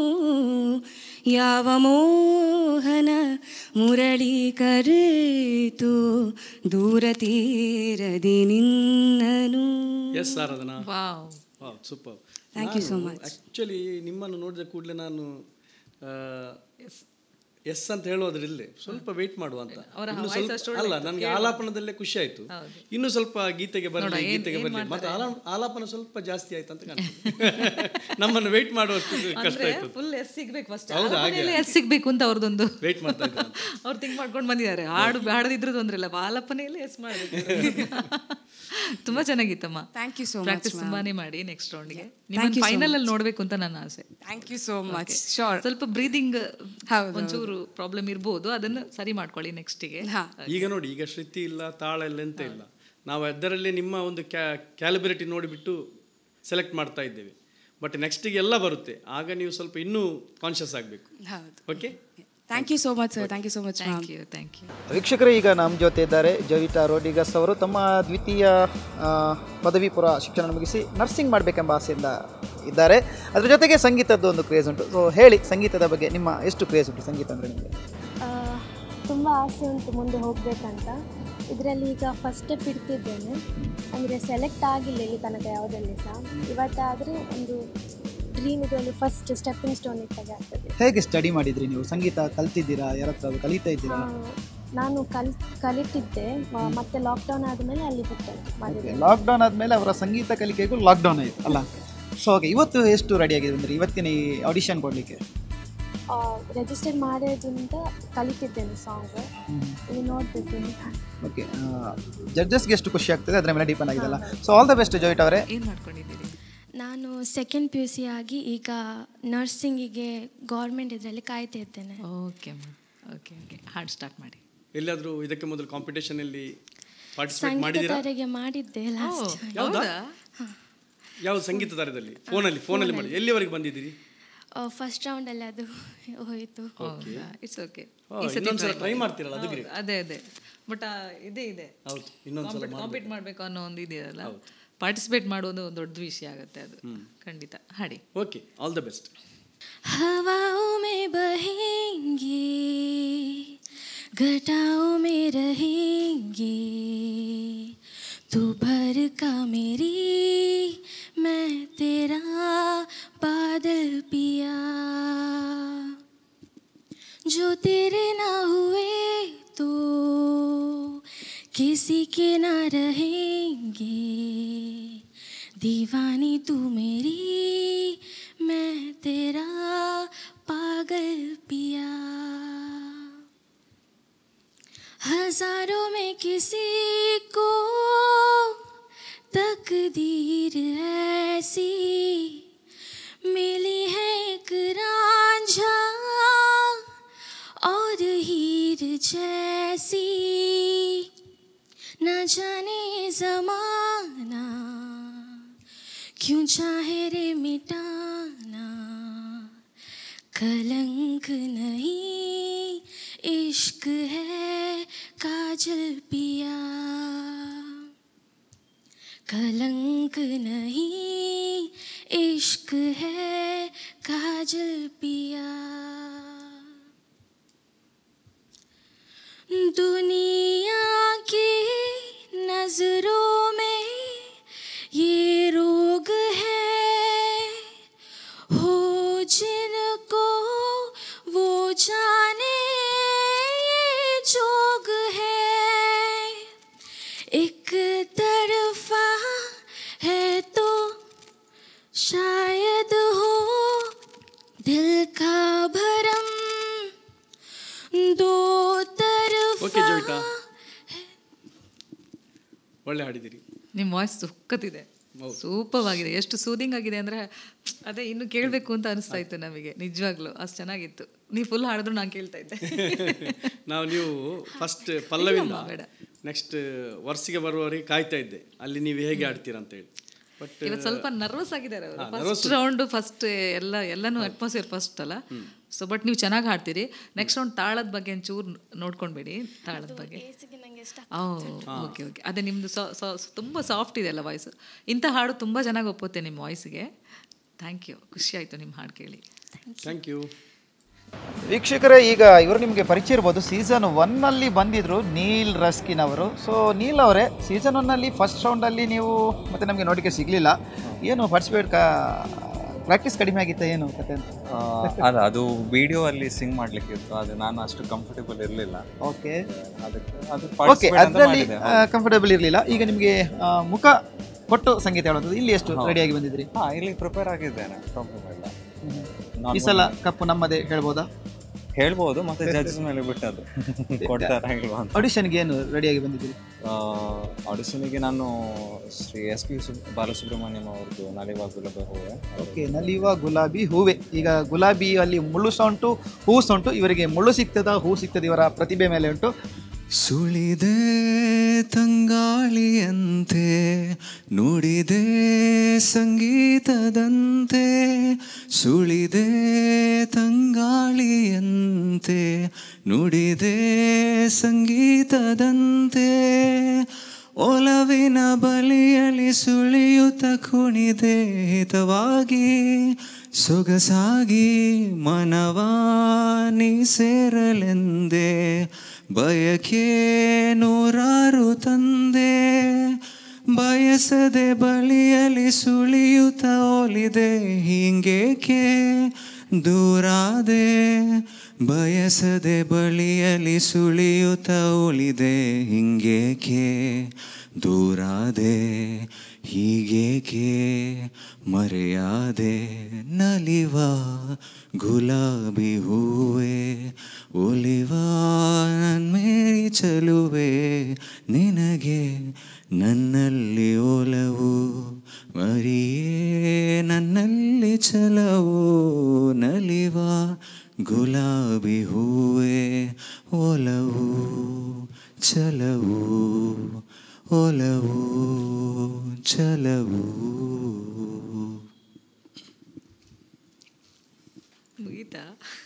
ಯಾವ ಮೋಹನ ಮುರಳಿ ಕರೆತು ದೂರ ತೀರದಿ ನಿನ್ನನು yes Aradhana wow wow super Thank you so much. Actually ನಿಮ್ಮನ್ನು ನೋಡಿದ ಕೂಡಲೇ ನಾನು ಎಸ್ ಅಂತ ಹೇಳೋದ್ರಲ್ಲಿ ಸ್ವಲ್ಪ ವೆಯ್ಟ್ ಮಾಡುವ ಅಂತ ಅವರ ಇನ್ನು voice ಸ್ವಲ್ಪ- ಅಷ್ಟು ಒಳ್ಳೆ ಅಲ್ಲ ಇತ್ತು, ನನಗೆ ಕೇಳುವ. ಆಲಾಪನದಲ್ಲೇ ಖುಷಿ ಆಯ್ತು ಹೌದು. ಇನ್ನು ಸ್ವಲ್ಪ ಗೀತೆಗೆ ನೋಡ, ಬರಲಿ ಏನ್- ಗೀತೆಗೆ ಏನ್ ಬರಲಿ ಮತ್ತೆ ಮಾಡ್ತಾರೆ? ಆಲಾ- ಆಲಾಪನ ಸ್ವಲ್ಪ ಜಾಸ್ತಿ ಆಯ್ತು ಅಂತ ಕಾಣ್ತದೆ ನಮ್ಮನ್ನು ವೆಯ್ಟ್ ಮಾಡುವಷ್ಟು ಕಷ್ಟ ಅಂದ್ರೆ ಆಯ್ತು ಫುಲ್ ಎಸ್ ಸಿಗ್ಬೇಕು ಫಸ್ಟ್ ಹೌದಾ, ಹಾಗೆ? ಎಸ್ ಸಿಗ್ಬೇಕು ಅಂತ ಅವ್ರದ್ದೊಂದು ವೆಯ್ಟ್ ಮಾಡ್ತಾ ಇದ್ದೆ ಅಂತ. ಅವ್ರು ಥಿಂಕ್ ಮಾಡ್ಕೊಂಡು ಬಂದಿದ್ದಾರೆ ಹಾಡು ಹಾಡದಿದ್ರು ತೊಂದ್ರೆ ಇಲ್ಲ ಬಾಲಪ್ಪನೆಯಲ್ಲಿ ಎಸ್ ಮಾಡಬೇಕು ತುಂಬಾ ಚೆನ್ನಾಗಿತ್ತಮ್ಮ Thank you so much, practice ma'am. ತುಂಬಾನೇ ಮಾಡಿ ನೆಕ್ಸ್ಟ್ ರೌಂಡ್ಗೆ Thank ನಿಮ್ಮ you so ಫೈನಲ್ ಅಲ್ಲಿ much. ನೋಡ್ಬೇಕು ಅಂತ ನನ್ನ ಆಸೆ thank you so much Okay. ಶೋರ್ ಸ್ವಲ್ಪ ಬ್ರೀದಿಂಗ್ ಹೌದು, ಒಂಚೂರು ಪ್ರಾಬ್ಲಮ್ ಇರ್ಬೋದು ಅದನ್ನು ಸರಿ ಮಾಡ್ಕೊಳ್ಳಿ ನೆಕ್ಸ್ಟಿಗೆ ಈಗ ನೋಡಿ ಈಗ ಶ್ರುತಿ ಇಲ್ಲ ತಾಳ ಇಲ್ಲ ಎಂತ ಇಲ್ಲ ನಾವು ಅದರಲ್ಲಿ ನಿಮ್ಮ ಒಂದು ಕ್ಯಾ ಕ್ಯಾಲಿಬ್ರಿಟಿ ನೋಡಿಬಿಟ್ಟು ಸೆಲೆಕ್ಟ್ ಮಾಡ್ತಾ ಇದ್ದೇವೆ ಬಟ್ ನೆಕ್ಸ್ಟಿಗೆ ಎಲ್ಲ ಬರುತ್ತೆ ಆಗ ನೀವು ಸ್ವಲ್ಪ ಇನ್ನೂ ಕಾನ್ಷಿಯಸ್ ಆಗಬೇಕು ಹೌದು okay thank you so much sir thank you so much ma'am you thank you ವೀಕ್ಷಕರು ಈಗ ನಮ್ಮ ಜೊತೆ ಇದ್ದಾರೆ ಜವಿತಾ ರೋಡಿಗಸ್ ಅವರು ತಮ್ಮ ದ್ವಿತೀಯ ಆ, ಪದವಿ ಪೂರ್ವ ಶಿಕ್ಷಣ ಮುಗಿಸಿ ನರ್ಸಿಂಗ್ ಮಾಡಬೇಕೆಂಬ ಆಸೆಯಿಂದ ಇದ್ದಾರೆ ಅದ್ರ ಜೊತೆಗೆ ಸಂಗೀತದ್ದು ಒಂದು ಕ್ರೇಜ್ ಉಂಟು ಸೊ ಹೇಳಿ ಸಂಗೀತದ ಬಗ್ಗೆ ನಿಮ್ಮ ಎಷ್ಟು ಕ್ರೇಜ್ ಉಂಟು ಸಂಗೀತ ಅಂದರೆ ನಿಮಗೆ ತುಂಬ ಆಸೆ ಉಂಟು ಮುಂದೆ ಹೋಗಬೇಕಂತ ಇದರಲ್ಲಿ ಈಗ ಫಸ್ಟ್ ಸ್ಟೆಪ್ ಇಡ್ತಿದ್ದೇನೆ ಅಂದರೆ ಸೆಲೆಕ್ಟ್ ಆಗಿಲ್ಲ ಇಲ್ಲಿ ತನಕ ಯಾವುದರಲ್ಲಿ ಸಹ ಇವತ್ತಾದರೆ ಒಂದು ಡ್ರೀಮ್ ಇದು ಒಂದು ಫಸ್ಟ್ ಸ್ಟೆಪ್ಪಿಂಗ್ ಸ್ಟೋನ್ ಇಟ್ಟಾಗೆ ಆಗ್ತದೆ ಹೇಗೆ ಸ್ಟಡಿ ಮಾಡಿದ್ರಿ ನೀವು ಸಂಗೀತ ಕಲ್ತಿದ್ದೀರಾ ಯಾರ ಹತ್ರ ಕಲಿತಾ ಇದ್ದೀರಾ ಆ, ನಾನು ಕಲ್ ಕಲಿತಿದ್ದೆ ಮ- ಮತ್ತೆ ಲಾಕ್ಡೌನ್ ಆದಮೇಲೆ ಅಲ್ಲಿ ಬಿಟ್ಟೆ ಮಾಡಿದೆ ಲಾಕ್ಡೌನ್ ಆದಮೇಲೆ ಅವರ ಸಂಗೀತ ಕಲಿಕೆಗೂ ಲಾಕ್ಡೌನ್ ಆಯಿತು ಅಲ್ಲ ಸೊ ಓಕೆ ಇವತ್ತು ಎಷ್ಟು ರೆಡಿ ಆಗಿದೆ ಅಂದರೆ ಇವತ್ತಿನ ಈ ಆಡಿಷನ್ ಕೊಡಲಿಕ್ಕೆ ರಿಜಿಸ್ಟರ್ ಮಾಡೋದ್ರಿಂದ ಕಲಿತಿದ್ದೇನೆ ಸಾಂಗ್ ಇಲ್ಲಿ ನೋಡಬೇಕು ಓಕೆ ಜಡ್ಜಸ್ಗೆ ಎಷ್ಟು ಖುಷಿ ಆಗ್ತದೆ ಅದರ ಮೇಲೆ ಡಿಪೆಂಡ್ ಆಗಿದೆಲ್ಲ so all the best Joyit ಅವರೇ ಏನು ಮಾಡ್ಕೊಂಡಿದ್ದೀರಿ ನಾನು ಸೆಕೆಂಡ್ ಪಿ ಯು ಸಿ ಆಗಿ ಈಗ ನರ್ಸಿಂಗಿಗೆ ಗೌರ್ಮೆಂಟ್ ಇದರಲ್ಲಿ ಕಾಯ್ತಾ ಇದ್ದೇನೆ ಓಕೆ ಓಕೆ ಓಕೆ ಹಾಡು ಸ್ಟಾರ್ಟ್ ಮಾಡಿ ಎಲ್ಲಾದರೂ ಇದಕ್ಕೆ ಮೊದಲು ಕಾಂಪಿಟೇಷನ್ ಅಲ್ಲಿ ಪಾರ್ಟಿಸಿಪೇಟ್ ಮಾಡಿದ್ದೀರಾ ಸಂಗೀತದಾರಿಗೆ ಮಾಡಿದ್ದೆ ಲಾಸ್ಟ್ ಯಾವ್ದಾ ಯಾವ್ದು ಸಂಗೀತ ತಾರದಲ್ಲಿ ಫೋನಲ್ಲಿ ಫೋನಲ್ಲಿ ಮಾಡಿ ಎಲ್ಲಿವರೆಗೆ ಬಂದಿದ್ದೀರಿ ಫಸ್ಟ್ ರೌಂಡಲ್ಲಿ ಅದು ಹೋಯಿತು ಇಟ್ಸ್ ಓಕೆ ಓ, ಇನ್ನೊಂದ್ಸಲ try ಮಾಡ್ತೀರಲ್ಲ, ಅದು great. ಅದೇ ಅದೇ ಬಟ್ ಇದೇ ಇದೆ ಹೌದು ಇನ್ನೊಂದ್ಸಲ ಕಾಂಪೀಟ್ ಮಾಡಬೇಕು ಅನ್ನೋ ಒಂದು ಇದೆಯಲ್ಲ ಪಾರ್ಟಿಸಿಪೇಟ್ ಮಾಡೋದು ಒಂದು ದೊಡ್ಡ ವಿಷಯ ಆಗುತ್ತೆ ಅದು ಖಂಡಿತ ಹಾಡಿ ಓಕೆ ಆಲ್ ದ ಬೆಸ್ಟ್ हवाओं में बहेंगे घटाओं में रहेंगे तू भर का मेरी मैं तेरा बादल पिया जो तेरे ना हुए तो किसी के ना रहेंगे दीवानी तू मेरी मैं तेरा पागल पिया हजारों में किसी को तकदीर ऐसी मिली है एक रांझा और हीर जैसी न जाने जमाना क्यों चाहे रे मिटाना कलंक नहीं इश्क है काजल पिया कलंक नहीं इश्क है काजल पिया दुनिया की नजरों में ये रोग है हो जिनको वो जाने ये जोग है एक तरफा है तो शायद हो दिल का भरम दो तरफ ಓಕೆ ಜೋಯಿತಾ ಒಳ್ಳೆ ಹಾಡಿದ್ದೀರಿ ನಿಮ್ಮ ವಾಯ್ಸ್ ಸುಕ್ಕತ್ತಿದೆ ಸೂಪರ್ ಆಗಿದೆ ಎಷ್ಟು ಸೂದಿಂಗ್ ಆಗಿದೆ ಅಂದ್ರೆ ಅದೇ ಇನ್ನು ಕೇಳಬೇಕು ಅಂತ ಅನಿಸ್ತಾ ಇತ್ತು ನಮಗೆ ನಿಜವಾಗ್ಲೂ ಅಷ್ಟು ಚೆನ್ನಾಗಿತ್ತು ನೀವು ಫುಲ್ ಹಾಡಿದ್ರು ನಾನು ಕೇಳ್ತಾ ಇದ್ದೆ ನಾವು ನೀವು ಫಸ್ಟ್ ಪಲ್ಲವಿಂದ ಅಯ್ಯೋ, ಬೇಡ. ನೆಕ್ಸ್ಟ್ ವರ್ಷಿಗೆ ಬರುವವರೆಗೆ ಕಾಯ್ತಾ ಇದ್ದೆ ಅಲ್ಲಿ ನೀವು ಹೇಗೆ ಆಡ್ತೀರಾ ಅಂತ ಹೇಳಿ ಬಟ್ ಇವತ್ತು ಸ್ವಲ್ಪ ನರ್ವಸ್ ಆಗಿದ್ದಾರೆ ಅವರು ಹಾ, ಫಸ್ಟ್ nervous. ರೌಂಡ್ ಫಸ್ಟ್ ಎಲ್ಲ ಎಲ್ಲನೂ ಅಟ್ಮಾಸ್ಫಿಯರ್ ಫಸ್ಟ್ ಅಲ್ಲ ಸೊ ಬಟ್ ನೀವು ಚೆನ್ನಾಗಿ ಹಾಡ್ತೀರಿ ನೆಕ್ಸ್ಟ್ ರೌಂಡ್ ತಾಳದ ಬಗ್ಗೆ ಒಂಚೂರು ನೋಡ್ಕೊಂಡ್ಬೇಡಿ ತಾಳದ ಬಗ್ಗೆ ಓಕೆ ಓಕೆ ಅದೇ ನಿಮ್ಮದು ತುಂಬ ಸಾಫ್ಟ್ ಇದೆ ಅಲ್ಲ ವಾಯ್ಸ್ ಇಂಥ ಹಾಡು ತುಂಬ ಚೆನ್ನಾಗಿ ಒಪ್ಪುತ್ತೆ ನಿಮ್ಮ ವಾಯ್ಸ್ಗೆ ಥ್ಯಾಂಕ್ ಯು ಖುಷಿ ಆಯಿತು ನಿಮ್ಮ ಹಾಡು ಕೇಳಿ ಥ್ಯಾಂಕ್ ಯು ವೀಕ್ಷಕರೇ ಈಗ ಇವರು ನಿಮಗೆ ಪರಿಚಯ ಇರ್ಬೋದು ಸೀಸನ್ ಒನ್ನಲ್ಲಿ ಬಂದಿದ್ರು ನೀಲ್ ರಸ್ಕಿನ್ ಅವರು ಸೊ ನೀಲ್ ಅವರೇ ಸೀಸನ್ ಒನ್ನಲ್ಲಿ ಫಸ್ಟ್ ರೌಂಡಲ್ಲಿ ನೀವು ಮತ್ತೆ ನಮಗೆ ನೋಡಿಕೆ ಸಿಗಲಿಲ್ಲ ಏನು ಪಾರ್ಟಿಸಿಪೇಟ್ ಕಾ ಪ್ರಾಕ್ಟೀಸ್ ಕಡಿಮೆ ಆಗಿತ್ತ ಏನು ಕತೆ ಅಂತ ಆ, ಅಲ್ಲ ಅದು ವಿಡಿಯೋ ಅಲ್ಲಿ ಸಿಂಗ್ ಮಾಡ್ಲಿಕ್ಕೆ ಇತ್ತು ಅದು ನಾನು ಅಷ್ಟು ಕಂಫರ್ಟೇಬಲ್ ಇರಲಿಲ್ಲ ಓಕೆ ಅದಕ್ಕೆ ಅದು ಓಕೆ participate ಅಂತ ಅದರಲ್ಲಿ ಮಾಡಿದೆ. ಕಂಫರ್ಟೇಬಲ್ ಇರಲಿಲ್ಲ ಈಗ ನಿಮಗೆ ಆ, ಮುಖ ಕೊಟ್ಟು ಸಂಗೀತ ಹೇಳೋದು ಇಲ್ಲಿ ಎಷ್ಟು ಹೌದು. ರೆಡಿಯಾಗಿ ಬಂದಿದ್ರಿ ಹಾ ಇಲ್ಲಿ ಪ್ರಿಪೇರ್ ಆಗಿದ್ದೇನೆ ಪ್ರಾಬ್ಲಮ್ ಇಲ್ಲ ಈ ಸಲ ಕಪ್ಪು ನಮ್ಮದೇ ಹೇಳ್ಬೋದಾ ಹೇಳ್ಬೋದು ಮತ್ತೆ ಜಡ್ಜಸ್ ಮೇಲೆ ಬಿಟ್ಟದ್ದು ಕೊಡ್ತಾರಾ ಇಲ್ವಾ ಅಂತ ಆಡಿಷನ್ಗೆ ಏನು ರೆಡಿಯಾಗಿ ಬಂದಿದ್ದೀರಿ ಆಡಿಷನ್ಗೆ ನಾನು ಶ್ರೀ ಎಸ್ ಪಿ ಬಾಲಸುಬ್ರಹ್ಮಣ್ಯಂ ಅವ್ರದ್ದು ನಲಿವಾ ಗುಲಾಬ ಹೂವೆ ಓಕೆ ನಲಿಯುವ ಗುಲಾಬಿ ಹೂವೆ ಈಗ ಗುಲಾಬಿ ಅಲ್ಲಿ ಮುಳ್ಳು ಸಹ ಉಂಟು ಹೂ ಸಹ ಉಂಟು ಇವರಿಗೆ ಮುಳ್ಳು ಸಿಗ್ತದ ಹೂ ಸಿಗ್ತದೆ ಇವರ ಪ್ರತಿಭೆ ಮೇಲೆ ಉಂಟು ಸುಳಿದೆ ತಂಗಾಳಿಯಂತೆ ನುಡಿದೆ ಸಂಗೀತದಂತೆ ಸುಳಿದೆ ತಂಗಾಳಿಯಂತೆ ನುಡಿದೆ ಸಂಗೀತದಂತೆ ಒಲವಿನ ಬಲಿಯಲಿ ಸುಳಿಯುತ್ತ ಕುಣಿದೆ ಹಿತವಾಗಿ ಸೊಗಸಾಗಿ ಮನವಾನಿ ಸೇರಲೆಂದೆ ಬಯಕೆ ನೂರಾರು ತಂದೆ ಬಯಸದೆ ಬಳಿಯಲಿ ಸುಳಿಯುತ್ತ ಒಲಿದೆ ಹಿಂಗೇಕೆ ದೂರಾದೆ ಬಯಸದೆ ಬಳಿಯಲಿ ಸುಳಿಯುತ್ತ ಒಲಿದೆ ಹಿಂಗೇಕೆ ದೂರಾದೆ ಹೀಗೇಕೆ ಮರೆಯಾದೆ ನಲಿವ ಗುಲಾಬಿ ಹೂವೆ ಒಲಿವ ನನ್ಮೇರಿ ಚಲುವೆ ನಿನಗೆ ನನ್ನಲ್ಲಿ ಒಲವು ಮರಿಯೇ ನನ್ನಲ್ಲಿ ಛಲವು ನಲಿವ ಗುಲಾಬಿ ಹೂವೆ ಒಲವು ಛಲವು ಒಲವು ಛಲವು ಮುಗೀತಾ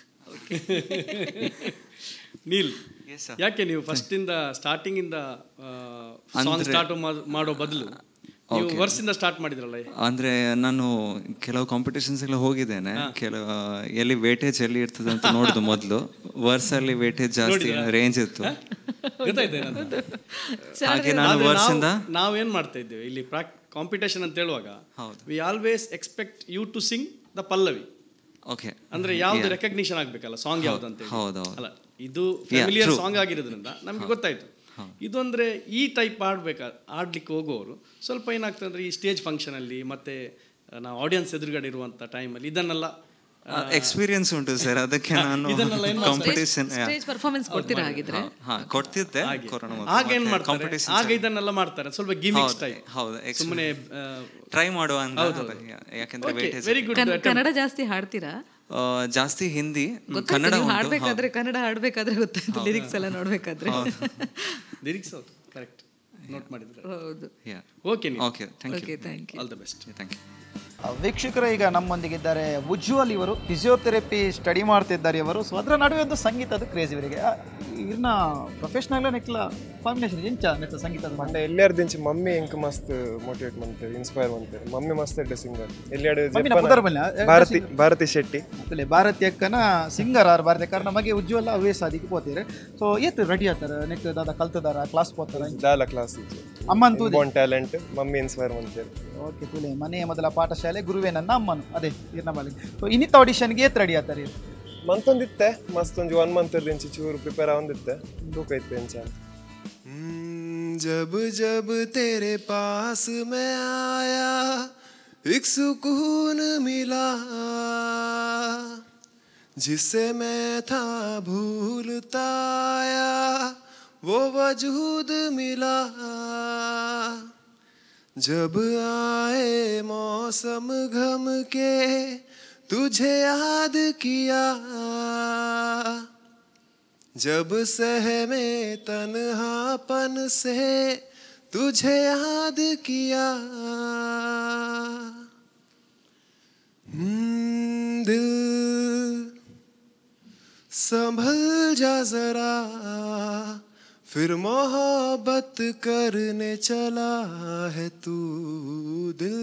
ನೀಲ್ Yes, sir. ಯಾಕೆ ನೀವು ಫಸ್ಟ್ ಇಂದ ಸ್ಟಾರ್ಟಿಂಗ್ ಇಂದ ಸಾಂಗ್ ಅಂದ್ರೆ- ಸ್ಟಾರ್ಟ್ ಮಾಡೋ ಬದಲು ನೀವು Okay. ವರ್ಷದಿಂದ ಸ್ಟಾರ್ಟ್ ಮಾಡಿದ್ರಲ್ಲ ಅಂದ್ರೆ ನಾನು ಕೆಲವು ಕಾಂಪಿಟೇಷನ್ಸ್ ಎಲ್ಲ ಹೋಗಿದ್ದೇನೆ ಕೆಲವು ಎಲ್ಲಿ ವೇಟೇಜ್ ಎಲ್ಲಿ ಇರ್ತದೆ ಅಂತ ನೋಡುದು ಮೊದಲು ವರ್ಸಲ್ಲಿ ವೇಟೇಜ್ ಜಾಸ್ತಿ ನೋಡಿದ್ರಾ? ರೇಂಜ್ ಇತ್ತು ಗೊತ್ತಾಯ್ತಾ ಏನಂತ? ಹಾಗೆ ನಾನು ಆದ್ರೆ ವರ್ಷದಿಂದ ನಾವು- ನಾವೇನ್ ಮಾಡ್ತಾ ಇದ್ದೇವೆ ಇಲ್ಲಿ ಕಾಂಪಿಟೇಷನ್ ಅಂತ ಹೇಳುವಾಗ we always expect you to sing the ಪಲ್ಲವಿ ಓಕೆ ಅಂದ್ರೆ ಯಾವ್ದು ರೆಕಗ್ನಿಷನ್ ಆಗ್ಬೇಕಲ್ಲ ಸಾಂಗ್ ಯಾವ್ದು ಅಂತ ಹೇಳಿ. ಹೌದು, ಹೌದು. ಅಲ್ಲ ಇದು Yeah, ಫೆಮಿಲಿಯರ್ true. ಸಾಂಗ್ ಆಗಿರೋದ್ರಿಂದ ನಮ್ಗೆ ಗೊತ್ತಾಯ್ತು ಇದು ಅಂದ್ರೆ ಈ ಟೈಪ್ ಆಡ್ಬೇಕಾ ಆಡ್ಲಿಕ್ಕೆ ಹೋಗೋರು ಸ್ವಲ್ಪ ಏನಾಗ್ತದೆ ಅಂದ್ರೆ ಈ ಸ್ಟೇಜ್ ಫಂಕ್ಷನ್ ಅಲ್ಲಿ ಮತ್ತೆ ಆ, ನಾವು ಆಡಿಯನ್ಸ್ ಎದುರುಗಡೆ ಇರುವಂತ ಟೈಮಲ್ಲಿ ಇದನ್ನೆಲ್ಲ ಆ, ಎಕ್ಸ್ಪೀರಿಯನ್ಸ್ ಉಂಟು ಸರ್ ಅದಕ್ಕೆ ನಾನು ಇದನ್ನೆಲ್ಲ ಏನ್ ಮಾಡ್ತಾರೆ? ಕಾಂಪಿಟೇಷನ್ ಸ್ಟೇಜ್ ಪರ್ಫಾರ್ಮೆನ್ಸ್ ಕೊಡ್ತೀರಾ ಹಾಗಿದ್ರೆ ಹಾ ಕೊಡ್ತಿದ್ದೆ ಹಾಗೆ. ಕೊರೋನಾ ಆಗ ಏನ್ ಮಾಡ್ತಾರೆ ಆಗ ಇದನ್ನೆಲ್ಲ ಮಾಡ್ತಾರೆ ಸ್ವಲ್ಪ ಗಿಮಿಕ್ಸ್ ಹೌದು, ಟೈಪ್ ಹೌದು, ಸುಮ್ಮನೆ ಟ್ರೈ ಮಾಡುವ ಅಂತ ಹೌದು, ಯಾಕಂದ್ರೆ Okay, ವೇಟೇಜ್ very good ಕನ್- attempt. ಕನ್ನಡ ಜಾಸ್ತಿ ಹಾಡ್ತೀರಾ ಜಾಸ್ತಿ ಹಿಂದಿ ಗೊತ್ತಾಯ್ತು ಕನ್ನಡ ನೀವು ಉಂಟು, ಹಾಡ್ಬೇಕಾದ್ರೆ ಕನ್ನಡ ಹಾಡ್ಬೇಕಾದ್ರೆ ಗೊತ್ತಾಯ್ತು ಲಿರಿಕ್ಸ್ ಎಲ್ಲ ನೋಡ್ಬೇಕಾದ್ರೆ ಲಿರಿಕ್ಸ್ ಹೌದು ಕರೆಕ್ಟ್ ನೋಟ್ ಮಾಡಿದ್ರೆ ಹೌದು Yeah. Okay Okay, thank you. Okay, thank you. All the best thank you ಆ, ವೀಕ್ಷಕರು ಈಗ ನಮ್ಮೊಂದಿಗಿದ್ದಾರೆ ಉಜ್ವಲ್ ಇವರು ಫಿಸಿಯೋಥೆರಪಿ ಸ್ಟಡಿ ಮಾಡ್ತಿದ್ದಾರೆ ಇವರು ಸೊ ಅದರ ನಡುವೆ ಒಂದು ಸಂಗೀತದ ಕ್ರೇಜ್ ಇವರಿಗೆ ಆ, ಇವ್ರನ್ನ ಪ್ರೊಫೆಷನಲ್ ನೆಕ್ಲ ಕಾಂಬಿನೇಷನ್ ಎಂಚ ನೆತ್ತ ಸಂಗೀತದ అంటే ఎల్లారు దించి మమ్మీ ఇంక మస్తు మోటివేట్ మంతది ఇన్స్పైర్ మంతది మమ్మీ మస్తు ఎడ్డ సింగర్ ఎల్లాడు ಮಮ್ಮಿನ ಪುದರ್ ಬಲ್ಲ, ಎ- భారతి ಎಡ್ಡ భారతి శెట్టి ಅತ್ತಲೆ ಭಾರತೀಯ ಅಕ್ಕನ ಸಿಂಗರ್ ಆರ್ ಭಾರತೀಯ ಕಾರಣ ನಮಗೆ ಉಜ್ವಲ ಅವೇ ಸಾದಿಗೆ ಪೋತೀರಿ ಸೊ ಏತ್ ರೆಡಿ ಆತಾರ ನೆಕ್ ದಾದ ಕಲ್ತದಾರ ಕ್ಲಾಸ್ ಪೋತಾರ దాల క్లాస్ ಅಮ್ಮನ್ ತೂದೆ బాన్ టాలెంట్ మమ్మీ ఇన్స్పైర్ మంతది ಓಕೆ ತುಲೆ ಮನೆಯ ಮೊದಲ ಪಾಠಶಾಲೆ ಗುರುವೇ ನನ್ನ ಅಮ್ಮನು ಅದೇ ಇರ್ನ ಬಾಲಿ ಸೊ ಇನ್ನಿತ್ತ ಆಡಿಷನ್ಗೆ ಏತ್ ರೆಡಿ ಆತಾರೆ ಇವ್ರು? ಮಂತೊಂದಿತ್ತೆ ಮಸ್ತ್ ಒಂಜಿ ಒನ್ ಮಂತ್ ದಿಂಚಿ ಚೂರು ಪ್ರಿಪೇರ್ ಆಗೊಂದಿತ್ತೆ ತೂಕ ಇತ್ತೆ ಎಂಚ जब जब तेरे पास मैं आया एक सुकून मिला जिसे मैं था भूलता आया वो वजूद मिला जब आए मौसम घम के तुझे याद किया जब सहमे तन्हापन से तुझे याद किया हम्म, दिल संभल जा जरा फिर मोहब्बत करने चला है तू दिल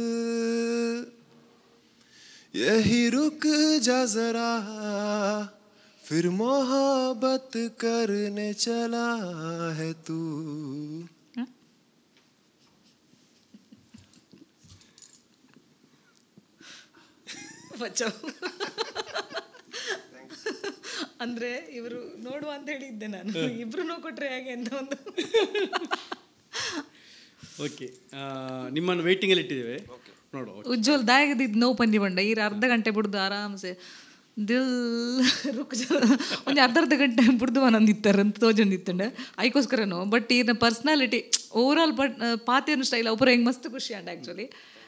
यही रुक जा जरा फिर मोहब्बत करने चला है तू ಬಚಾವ್ ಅಂದ್ರೆ ಇವರು ನೋಡುವ ಅಂತ ಹೇಳಿದ್ದೆ ನಾನು ಇಬ್ರು ಕೊಟ್ರೆ ಹೇಗೆ ಅಂತ ಒಂದು ಓಕೆ ನಿಮ್ಮನ್ನು ವೇಟಿಂಗಲ್ಲಿ ಇಟ್ಟಿದ್ದೇವೆ ನೋಡುವ ಉಜ್ವಲ್ ದಾಯಗದಿದ್ದು ನೋವು ಪಂದಿ ಬಂಡ ಈರ ಅರ್ಧ ಗಂಟೆ ಬಿಡ್ದು ಆರಾಮ್ಸೆ ದಿಲ್ ರುಕ್ ಒಂದು ಅರ್ಧ ಅರ್ಧ ಗಂಟೆ ಬಿಡ್ದು ಒಂದೊಂದಿತ್ತಾರೆ ಅಂತ ತೋಜೊಂದಿತ್ತಂಡೆ ಐಕೋಸ್ಕರನು ಬಟ್ ಈನ ಪರ್ಸ್ನಾಲಿಟಿ ಓವರ್ ಆಲ್ ಬಟ್ ಪಾತೇನು ಸ್ಟೈಲ್ ಒಬ್ಬರು ಹೆಂಗೆ ಮಸ್ತ್ ಖುಷಿ ಅಂಡ ಆ್ಯಕ್ಚುಲಿ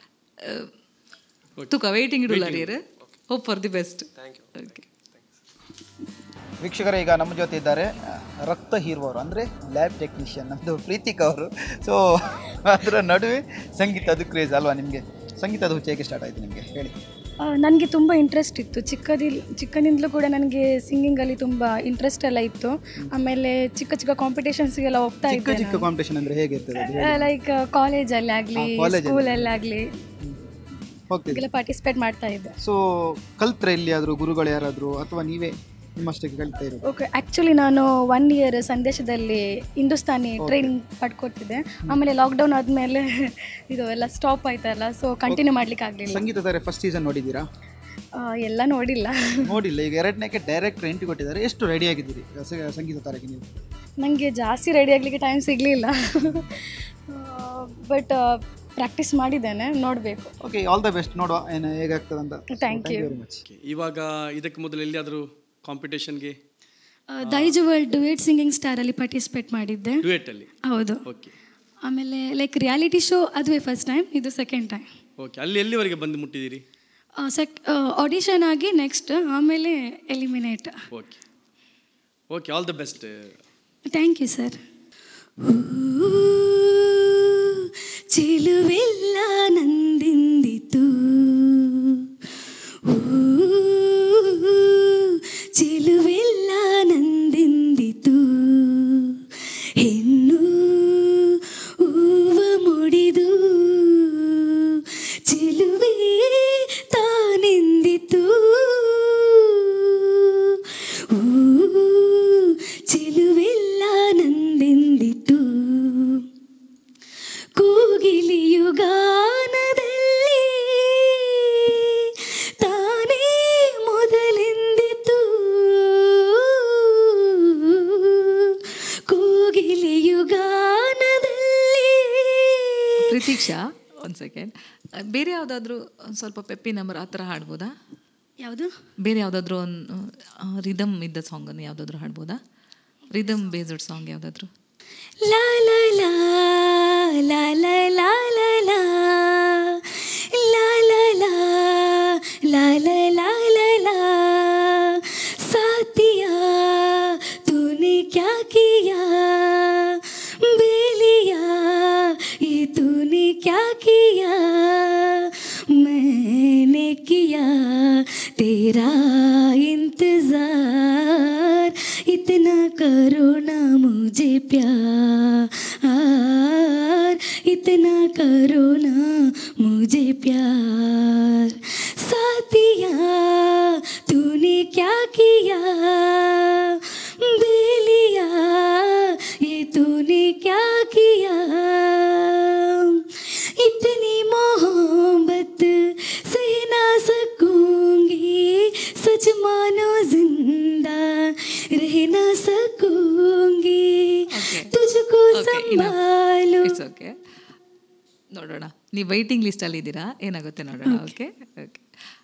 ತುಕ ವೇಟಿಂಗ್ ಇಡಲ್ಲ ರೀರ್ hope for the best okay ವೀಕ್ಷಕರೇ ಈಗ ನಮ್ಮ ಜೊತೆ ಇದ್ದಾರೆ ಆ, ರಕ್ತ ಹೀರುವವರು ಅಂದರೆ ಲ್ಯಾಬ್ ಟೆಕ್ನಿಷಿಯನ್ ನಮ್ಮದು ಪ್ರೀತಿಕ್ ಅವರು ಸೊ ಅದರ ನಡುವೆ ಸಂಗೀತದ ಕ್ರೇಜ್ ಅಲ್ವಾ ನಿಮಗೆ ಸಂಗೀತದ ಹುಚ್ಚು ಹೇಗೆ ಸ್ಟಾರ್ಟ್ ಆಯಿತು ನಿಮಗೆ ಹೇಳಿ ನನಗೆ ತುಂಬ ಇಂಟ್ರೆಸ್ಟ್ ಇತ್ತು ಚಿಕ್ಕದಿಲ್ ಚಿಕ್ಕನಿಂದಲೂ ಕೂಡ ನನಗೆ ಸಿಂಗಿಂಗಲ್ಲಿ ತುಂಬ ಇಂಟ್ರೆಸ್ಟ್ ಎಲ್ಲ ಇತ್ತು ಆಮೇಲೆ ಚಿಕ್ಕ ಚಿಕ್ಕ ಕಾಂಪಿಟೇಷನ್ಸ್ಗೆಲ್ಲ ಹೋಗ್ತಾ ಚಿಕ್ಕ ಇದ್ದೆ ಚಿಕ್ಕ ಕಾಂಪಿಟೇಷನ್ ಅಂದರೆ ಹೇಗಿರ್ತದೆ ಅದು ಹೇಳಿ. ಲೈಕ್ ಕಾಲೇಜಲ್ಲಿ ಆಗಲಿ ಹಾ, college ಅಲ್ಲಿ. ಸ್ಕೂಲಲ್ಲಿ ಆಗಲಿ ಹೋಗ್ತಿದ್ದೆ ಎಲ್ಲ ಪಾರ್ಟಿಸಿಪೇಟ್ ಮಾಡ್ತಾ ಇದ್ದೆ ಸೊ ಕಲ್ತ್ರೆ ಎಲ್ಲಿಯಾದರೂ ಗುರುಗಳು ಯಾರಾದರೂ ಅಥವಾ ನೀವೇ ನಿಮ್ಮಷ್ಟಕ್ಕೆ ಕಲಿತಾ ಇರೋದು ಓಕೆ ಆ್ಯಕ್ಚುಲಿ ನಾನು ಒನ್ ಇಯರ್ ಸಂದೇಶದಲ್ಲಿ ಹಿಂದೂಸ್ತಾನಿ ಟ್ರೈನಿಂಗ್ ಪಡ್ಕೊತಿದ್ದೆ ಆಮೇಲೆ ಲಾಕ್ಡೌನ್ ಆದಮೇಲೆ ಇದು ಎಲ್ಲ ಸ್ಟಾಪ್ ಆಯ್ತಲ್ಲ ಸೊ ಕಂಟಿನ್ಯೂ ಮಾಡ್ಲಿಕ್ಕೆ ಆಗಲಿಲ್ಲ ಸಂಗೀತ ತಾರೆ ಫಸ್ಟ್ ಸೀಸನ್ ನೋಡಿದ್ದೀರಾ ಎಲ್ಲ ನೋಡಿಲ್ಲ ನೋಡಿಲ್ಲ ಈಗ ಎರಡನೇಕ್ಕೆ ಡೈರೆಕ್ಟ್ ಎಂಟ್ರಿ ಕೊಟ್ಟಿದ್ದಾರೆ ಎಷ್ಟು ರೆಡಿ ಆಗಿದ್ದೀರಿ ಸ- ಸಂಗೀತ ತಾರಕ್ಕೆ ನೀವು ನನಗೆ ಜಾಸ್ತಿ ರೆಡಿ ಆಗಲಿಕ್ಕೆ ಟೈಮ್ ಸಿಗಲಿಲ್ಲ ಬಟ್ ಪ್ರಾಕ್ಟೀಸ್ ಮಾಡಿದ್ದೇನೆ ನೋಡಬೇಕು ಓಕೆ ಆಲ್ ದ ಬೆಸ್ಟ್ ನೋಡುವ ಏನು ಹೇಗಾಗ್ತದೆ ಅಂತ Thank you. ವೆರಿ ಮಚ್ ಇವಾಗ ಇದಕ್ಕೆ ಮೊದಲು ಎಲ್ಲಿಯಾದರೂ ಕಾಂಪಿಟೇಷನ್ಗೆ ದೈಜು ವರ್ಲ್ಡ್ ಡುಯೆಟ್ ಸಿಂಗಿಂಗ್ ಸ್ಟಾರಲ್ಲಿ ಪಾರ್ಟಿಸಿಪೇಟ್ ಮಾಡಿದ್ದೆ ಡ್ಯುಯೆಟಲ್ಲಿ ಹೌದು ಓಕೆ ಆಮೇಲೆ ಲೈಕ್ ರಿಯಾಲಿಟಿ ಶೋ ಅದುವೇ ಫಸ್ಟ್ ಟೈಮ್ ಇದು ಸೆಕೆಂಡ್ ಟೈಮ್ ಓಕೆ ಅಲ್ಲಿ ಎಲ್ಲಿವರೆಗೆ ಬಂದು ಮುಟ್ಟಿದ್ದೀರಿ ಸೆಕ್ ಆಡಿಷನ್ ಆಗಿ ನೆಕ್ಸ್ಟ್ ಆಮೇಲೆ eliminate okay okay all the best thank you sir ಚಿಲುವೆಲ್ಲ ನಂದಿಂದಿತು ಊ, ಚಿಲುವೆಲ್ಲ ನಂದಿಂದಿತು ಹೆಣ್ಣು ಹೂವ ಮುಡಿದು ಚಿಲುವೆ ತಾನೆಂದಿತು ಊ, ಚಿಲುವೆಲ್ಲ ನಂದೆಂದಿತು ಕೂಗಿಲಿಯು ಗಾನದಲ್ಲಿ ತಾನೇ ಮೊದಲೆಂದಿತು ಕೂಗಿಲಿಯು ಗಾನದಲ್ಲಿ ಪ್ರತೀಕ್ಷಾ ಒಂದು ಸೆಕೆಂಡ್ ಬೇರೆ ಯಾವುದಾದ್ರೂ ಒಂದು ಸ್ವಲ್ಪ ಪೆಪ್ಪಿ ನಂಬರ್ ಆ ಥರ ಹಾಡ್ಬೋದಾ ಯಾವುದು ಬೇರೆ ಯಾವುದಾದ್ರೂ ಒಂದು ರಿದಮ್ ಇದ್ದ ಸಾಂಗನ್ನು ಯಾವುದಾದ್ರೂ ಹಾಡ್ಬೋದಾ ರಿದಮ್ ಬೇಸ್ಡ್ ಸಾಂಗ್ ಯಾವುದಾದ್ರೂ ಲಾ ಲಾ ಲಾ ಲಾ ಲಾ ಲಾ ಲಾ ಲಾ ಲಾ ಲಾ ಲಾ ಲಾ ಲಾ ಲಾ ಲಾ ಲಾ साथिया तूने क्या किया बेलिया ये तूने क्या किया मैंने किया तेरा इंतजार इतना करो ना मुझे प्यार इतना करो ना मुझे प्यार साथिया तूने क्या किया बेलिया ये तूने क्या किया इतनी मोहब्बत से ना सकूंगी सच मानो जिंदा रह ना सकूंगी तुझको संभालो ಇಟ್ಸ್ ಓಕೆ ನೋಡೋಣ ನೀವು ವೈಟಿಂಗ್ ಲಿಸ್ಟಲ್ಲಿ ಇದ್ದೀರಾ ಏನಾಗುತ್ತೆ ನೋಡೋಣ ಓಕೆ ಓಕೆ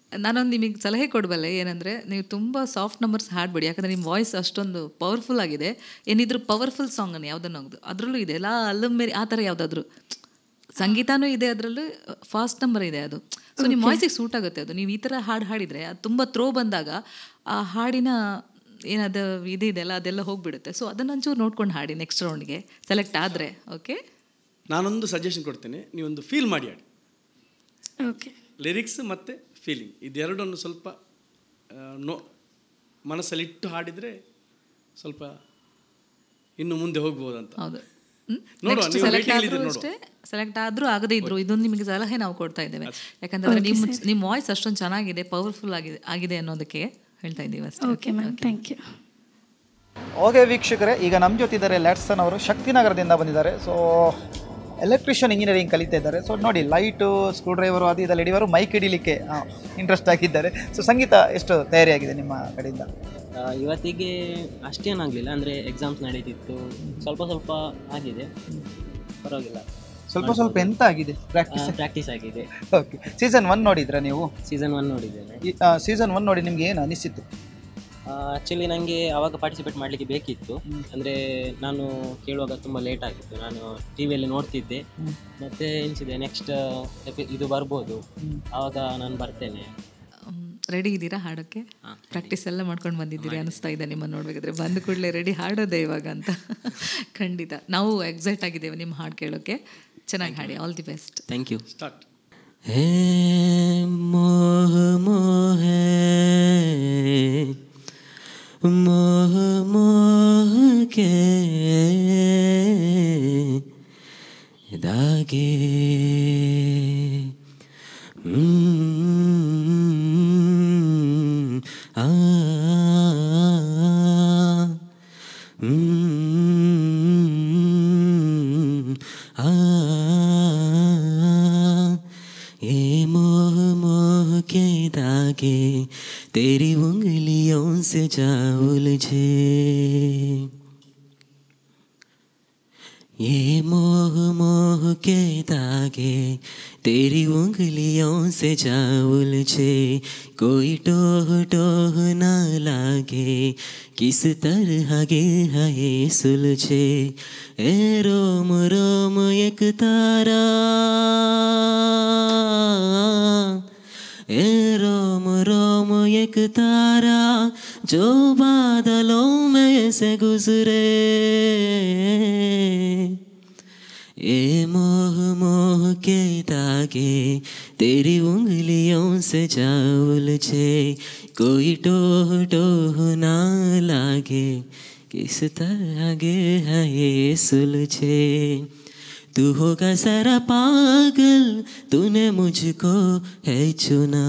ನಾನೊಂದು ನಿಮಗೆ ಸಲಹೆ ಕೊಡಬಲ್ಲೆ ಏನಂದರೆ ನೀವು ತುಂಬ ಸಾಫ್ಟ್ ನಂಬರ್ಸ್ ಹಾಡ್ಬೇಡಿ ಯಾಕಂದರೆ ನಿಮ್ಮ ವಾಯ್ಸ್ ಅಷ್ಟೊಂದು ಪವರ್ಫುಲ್ ಆಗಿದೆ ಏನಿದ್ರು ಪವರ್ಫುಲ್ ಸಾಂಗನ್ನು ಯಾವುದನ್ನು ಹೋಗ್ದು ಅದರಲ್ಲೂ ಇದೆ ಲಾ ಅಲ್ಲಮೇರಿ ಆ ಥರ ಯಾವುದಾದ್ರೂ ಸಂಗೀತನೂ ಇದೆ ಅದರಲ್ಲೂ ಫಾಸ್ಟ್ ನಂಬರ್ ಇದೆ ಅದು ಸೊ ನಿಮ್ಮ Okay. ವಾಯ್ಸಿಗೆ ಸೂಟ್ ಆಗುತ್ತೆ ಅದು ನೀವು ಈ ಥರ ಹಾಡು ಹಾಡಿದರೆ ಅದು ತುಂಬ ಥ್ರೋ ಬಂದಾಗ ಆ ಹಾಡಿನ ಏನದು ಇದು ಇದೆಲ್ಲ ಅದೆಲ್ಲ ಹೋಗ್ಬಿಡುತ್ತೆ ಸೊ ಅದನ್ನ ಒಂಚೂರು ನೋಡ್ಕೊಂಡು ಹಾಡಿ ನೆಕ್ಸ್ಟ್ ರೌಂಡ್ಗೆ ಸೆಲೆಕ್ಟ್ ಆದರೆ ಓಕೆ ನಾನೊಂದು ಸಜೆಷನ್ ಕೊಡ್ತೇನೆ ನೀವೊಂದು ಫೀಲ್ ಮಾಡಿ ಆಡಿ ಓಕೆ ಲಿರಿಕ್ಸ್ ಮತ್ತು ಫೀಲಿಂಗ್ ಇದೆರಡನ್ನು ಸ್ವಲ್ಪ ಆ, ನೋ ಮನಸ್ಸಲ್ಲಿ ಇಟ್ಟು ಹಾಡಿದರೆ ಸ್ವಲ್ಪ ಇನ್ನು ಮುಂದೆ ಹೋಗ್ಬೋದು ಅಂತ ಹೌದು ನೋಡುವ ನೆಕ್ಸ್ಟ್ ನೀವು ಸೆಲೆಕ್ಟ್ waiting ಆದ್ರೂ ಇಲ್ಲಿದ್ದೀರಿ ಅಷ್ಟೇ ನೋಡುವ ಸೆಲೆಕ್ಟ್ ಆದ್ರೂ ಆಗದೇ ಇದ್ರು ಇದೊಂದು ನಿಮಗೆ ಸಲಹೆ ನಾವು ಕೊಡ್ತಾ ಇದ್ದೇವೆ ಯಾಕಂದ್ರೆ ನಿಮ್ಮ ನಿಮ್ಮ ವಾಯ್ಸ್ ಅಷ್ಟೊಂದು ಚೆನ್ನಾಗಿದೆ ಪವರ್ಫುಲ್ ಆಗಿದೆ ಆಗಿದೆ ಅನ್ನೋದಕ್ಕೆ ಹೇಳ್ತಾ ಇದ್ದೀವಿ ಅಷ್ಟೇ okay ma'am thank you okay ವೀಕ್ಷಕರೇ ಈಗ ನಮ್ಮ ಜೊತೆ ಇದ್ದಾರೆ ಲ್ಯಾಟ್ಸನ್ ಅವರು ಶಕ್ತಿನಗರದಿಂದ ಬಂದಿದ್ದಾರೆ ಸೊ ಎಲೆಕ್ಟ್ರಿಷಿಯನ್ ಇಂಜಿನಿಯರಿಂಗ್ ಕಲಿತಾ ಇದ್ದಾರೆ ಸೊ ನೋಡಿ ಲೈಟು ಸ್ಕ್ರೂ ಡ್ರೈವರು ಅದು ಇದೆಲ್ಲ ಹಿಡಿಯೋರು ಮೈಕ್ ಹಿಡಿಲಿಕ್ಕೆ ಇಂಟ್ರೆಸ್ಟ್ ಆಗಿದ್ದಾರೆ ಸೊ ಸಂಗೀತ ಎಷ್ಟು ತಯಾರಿಯಾಗಿದೆ ನಿಮ್ಮ ಕಡೆಯಿಂದ ಆ, ಇವತ್ತಿಗೆ ಅಷ್ಟೇನಾಗಲಿಲ್ಲ ಅಂದರೆ ಎಕ್ಸಾಮ್ಸ್ ನಡೀತಿತ್ತು ಸ್ವಲ್ಪ ಸ್ವಲ್ಪ ಆಗಿದೆ ಪರವಾಗಿಲ್ಲ ಸ್ವಲ್ಪ ಸ್ವಲ್ಪ ಎಂತ ಆಗಿದೆ ಪ್ರಾಕ್ಟೀಸ್ ಪ್ರಾಕ್ಟೀಸ್ ಆಗಿದೆ ಓಕೆ ಸೀಸನ್ ಒನ್ ನೋಡಿದ್ರಾ ನೀವು ಸೀಸನ್ ಒನ್ ನೋಡಿದ್ದೇನೆ ಸೀಸನ್ ಒನ್ ನೋಡಿ ನಿಮ್ಗೆ ಏನು ಅನಿಸಿತ್ತು ಆ್ಯಕ್ಚುಲಿ ನನಗೆ ಆವಾಗ ಪಾರ್ಟಿಸಿಪೇಟ್ ಮಾಡಲಿಕ್ಕೆ ಬೇಕಿತ್ತು ಅಂದರೆ ನಾನು ಕೇಳುವಾಗ ತುಂಬ ಲೇಟ್ ಆಗಿತ್ತು ನಾನು ಟಿ ವಿಯಲ್ಲಿ ನೋಡ್ತಿದ್ದೆ ಮತ್ತೆ ಎನಿಸಿದೆ ನೆಕ್ಸ್ಟ್ ಇದು ಬರ್ಬೋದು ಆವಾಗ ನಾನು ಬರ್ತೇನೆ ರೆಡಿ ಇದ್ದೀರಾ ಹಾಡೋಕ್ಕೆ ಪ್ರಾಕ್ಟೀಸ್ ಎಲ್ಲ ಮಾಡ್ಕೊಂಡು ಬಂದಿದ್ದೀರಿ ಅನಿಸ್ತಾ ಇದೆ ನಿಮ್ಮನ್ನು ನೋಡ್ಬೇಕಾದ್ರೆ ಬಂದ ಕೂಡಲೇ ರೆಡಿ ಹಾಡೋದೇ ಇವಾಗ ಅಂತ ಖಂಡಿತ ನಾವು ಎಕ್ಸೈಟ್ ಆಗಿದ್ದೇವೆ ನಿಮ್ಮ ಹಾಡು ಕೇಳೋಕ್ಕೆ ಚೆನ್ನಾಗಿ ಹಾಡಿ all the best thank you start हे मोह मोह मोह मोह के दागे हम्म, आ, हम्म, आ, ये मोह मोह के धागे तेरी उंगलियों से जा उलझे ये मोह मोह के धागे तेरी उंगलियों से जा उलझे कोई टोह टोह ना लागे किस तरह गे है ये सुलझे ए रोम रोम एक तारा ए रोम रोम एक तारा जो बादलों में से गुजरे ए मोह मोह के धागे तेरी उंगलियों से जा उलझे कोई टोह टोह ना लागे किस तरह गे है ये सुलझे तू होगा सारा पागल तूने मुझको है चुना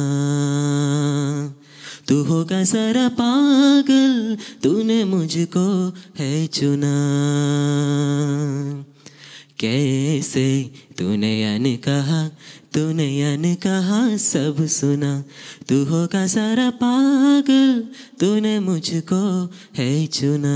तू होगा सारा पागल तूने मुझको है चुना कैसे तूने अन कहा तूने अन कहा सब सुना तू होगा सारा पागल तूने मुझको है चुना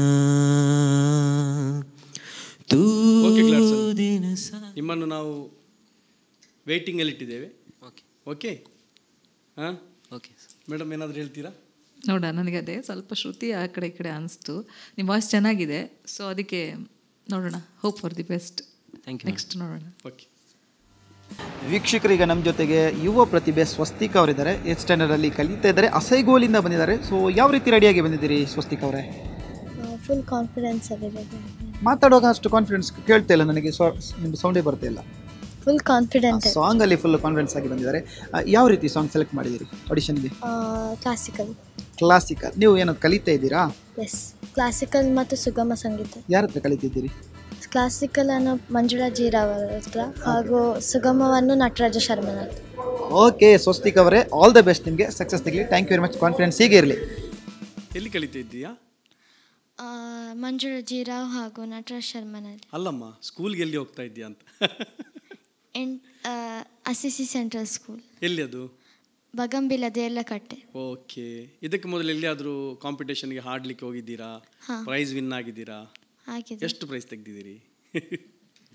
तू ಓಕೆ ಗ್ಲಾಡ್ಸನ್ दिन सा ನಿಮ್ಮನ್ನು ನಾವು ವೇಟಿಂಗಲ್ಲಿ ಇಟ್ಟಿದ್ದೇವೆ ಓಕೆ ಓಕೆ ಹಾಂ ಓಕೆ ಮೇಡಮ್ ಏನಾದರೂ ಹೇಳ್ತೀರಾ ನೋಡ ನನಗೆ ಅದೇ ಸ್ವಲ್ಪ ಶ್ರುತಿ ಆ ಕಡೆ ಈ ಕಡೆ ಅನಿಸ್ತು ನಿಮ್ಮ ವಾಯ್ಸ್ ಚೆನ್ನಾಗಿದೆ ಸೊ ಅದಕ್ಕೆ ನೋಡೋಣ hope for the best thank next ನೋಡೋಣ ಓಕೆ ವೀಕ್ಷಕರೀಗ ನಮ್ಮ ಜೊತೆಗೆ ಯುವ ಪ್ರತಿಭೆ ಸ್ವಸ್ತಿಕ್ ಅವರಿದ್ದಾರೆ ಏತ್ ಸ್ಟ್ಯಾಂಡರ್ಡಲ್ಲಿ ಕಲಿತಾ ಇದ್ದಾರೆ ಅಸೈಗೋಲಿಂದ ಬಂದಿದ್ದಾರೆ ಸೊ ಯಾವ ರೀತಿ ರೆಡಿಯಾಗಿ ಬಂದಿದ್ದೀರಿ ಸ್ವಸ್ತಿಕ್ ಅವರೇ ಫುಲ್ ಕಾನ್ಫಿಡೆನ್ಸ್ ಅಲ್ಲಿರೋದು ಮಾತಾಡುವಾಗ ಅಷ್ಟು ಕಾನ್ಫಿಡೆನ್ಸ್ ಕೇಳ್ತಾ ಇಲ್ಲ ನನಗೆ ಸ್ವ ನಿಮ್ದು ಸೌಂಡೇ ಬರ್ತಾ ಇಲ್ಲ ಫುಲ್ ಕಾನ್ಫಿಡೆಂಟ್ ಸಾಂಗಲ್ಲಿ ಫುಲ್ ಕಾನ್ಫಿಡೆನ್ಸ್ ಆಗಿ ಬಂದಿದ್ದಾರೆ ಆ, ಯಾವ ರೀತಿ ಸಾಂಗ್ ಸೆಲೆಕ್ಟ್ ಮಾಡಿದ್ದೀರಿ ಆಡಿಷನ್ಗೆ ಕ್ಲಾಸಿಕಲ್ ಕ್ಲಾಸಿಕಲ್ ನೀವು ಏನಾದ್ರು ಕಲಿತಾ ಇದ್ದೀರಾ ಎಸ್ ಕ್ಲಾಸಿಕಲ್ ಮತ್ತು ಸುಗಮ ಸಂಗೀತ ಯಾರ ಹತ್ರ ಕಲಿತಿದ್ದೀರಿ ಕ್ಲಾಸಿಕಲ್ ಅನ್ನು ಮಂಜುಳಾ ಜೀರಾವ್ ಅವರ ಹತ್ರ ಹಾಗೂ ಸುಗಮವನ್ನು ನಟರಾಜ ಶರ್ಮನ ಹತ್ರ ಓಕೆ ಸ್ವಸ್ತಿಕ್ ಅವರೇ ಆಲ್ ದ ಬೆಸ್ಟ್ ನಿಮಗೆ ಸಕ್ಸಸ್ ಸಿಗಲಿ thank you very much confidence ಹೀಗೆ ಇರಲಿ ಎಲ್ಲಿ ಕಲಿತಾ ಇದ್ದೀಯಾ ಮಂಜುಳಾ ಜೀರಾವ್ ಹಾಗೂ ನಟರಾಜ್ ಶರ್ಮನಲ್ಲಿ ಅಲ್ಲಮ್ಮ ಸ್ಕೂಲ್ಗೆ ಎಲ್ಲಿ ಹೋಗ್ತಾ ಇದ್ದೀಯಾ ಅಂತ ಎಂಟ್ ಅಸಿಸಿ ಸೆಂಟ್ರಲ್ ಸ್ಕೂಲ್ ಎಲ್ಲಿ ಅದು ಬಗಂಬಿಲ ದೇರ್ಲಕಟ್ಟೆ ಓಕೆ ಇದಕ್ಕೆ ಮೊದಲು ಎಲ್ಲಿಯಾದರೂ ಕಾಂಪಿಟೇಷನ್ಗೆ ಹಾಡ್ಲಿಕ್ಕೆ ಹೋಗಿದ್ದೀರಾ ಹಾ. ಪ್ರೈಸ್ ವಿನ್ ಆಗಿದ್ದೀರಾ ಆಗಿದೆ ಎಷ್ಟು ಪ್ರೈಸ್ ತೆಗ್ದಿದ್ದೀರಿ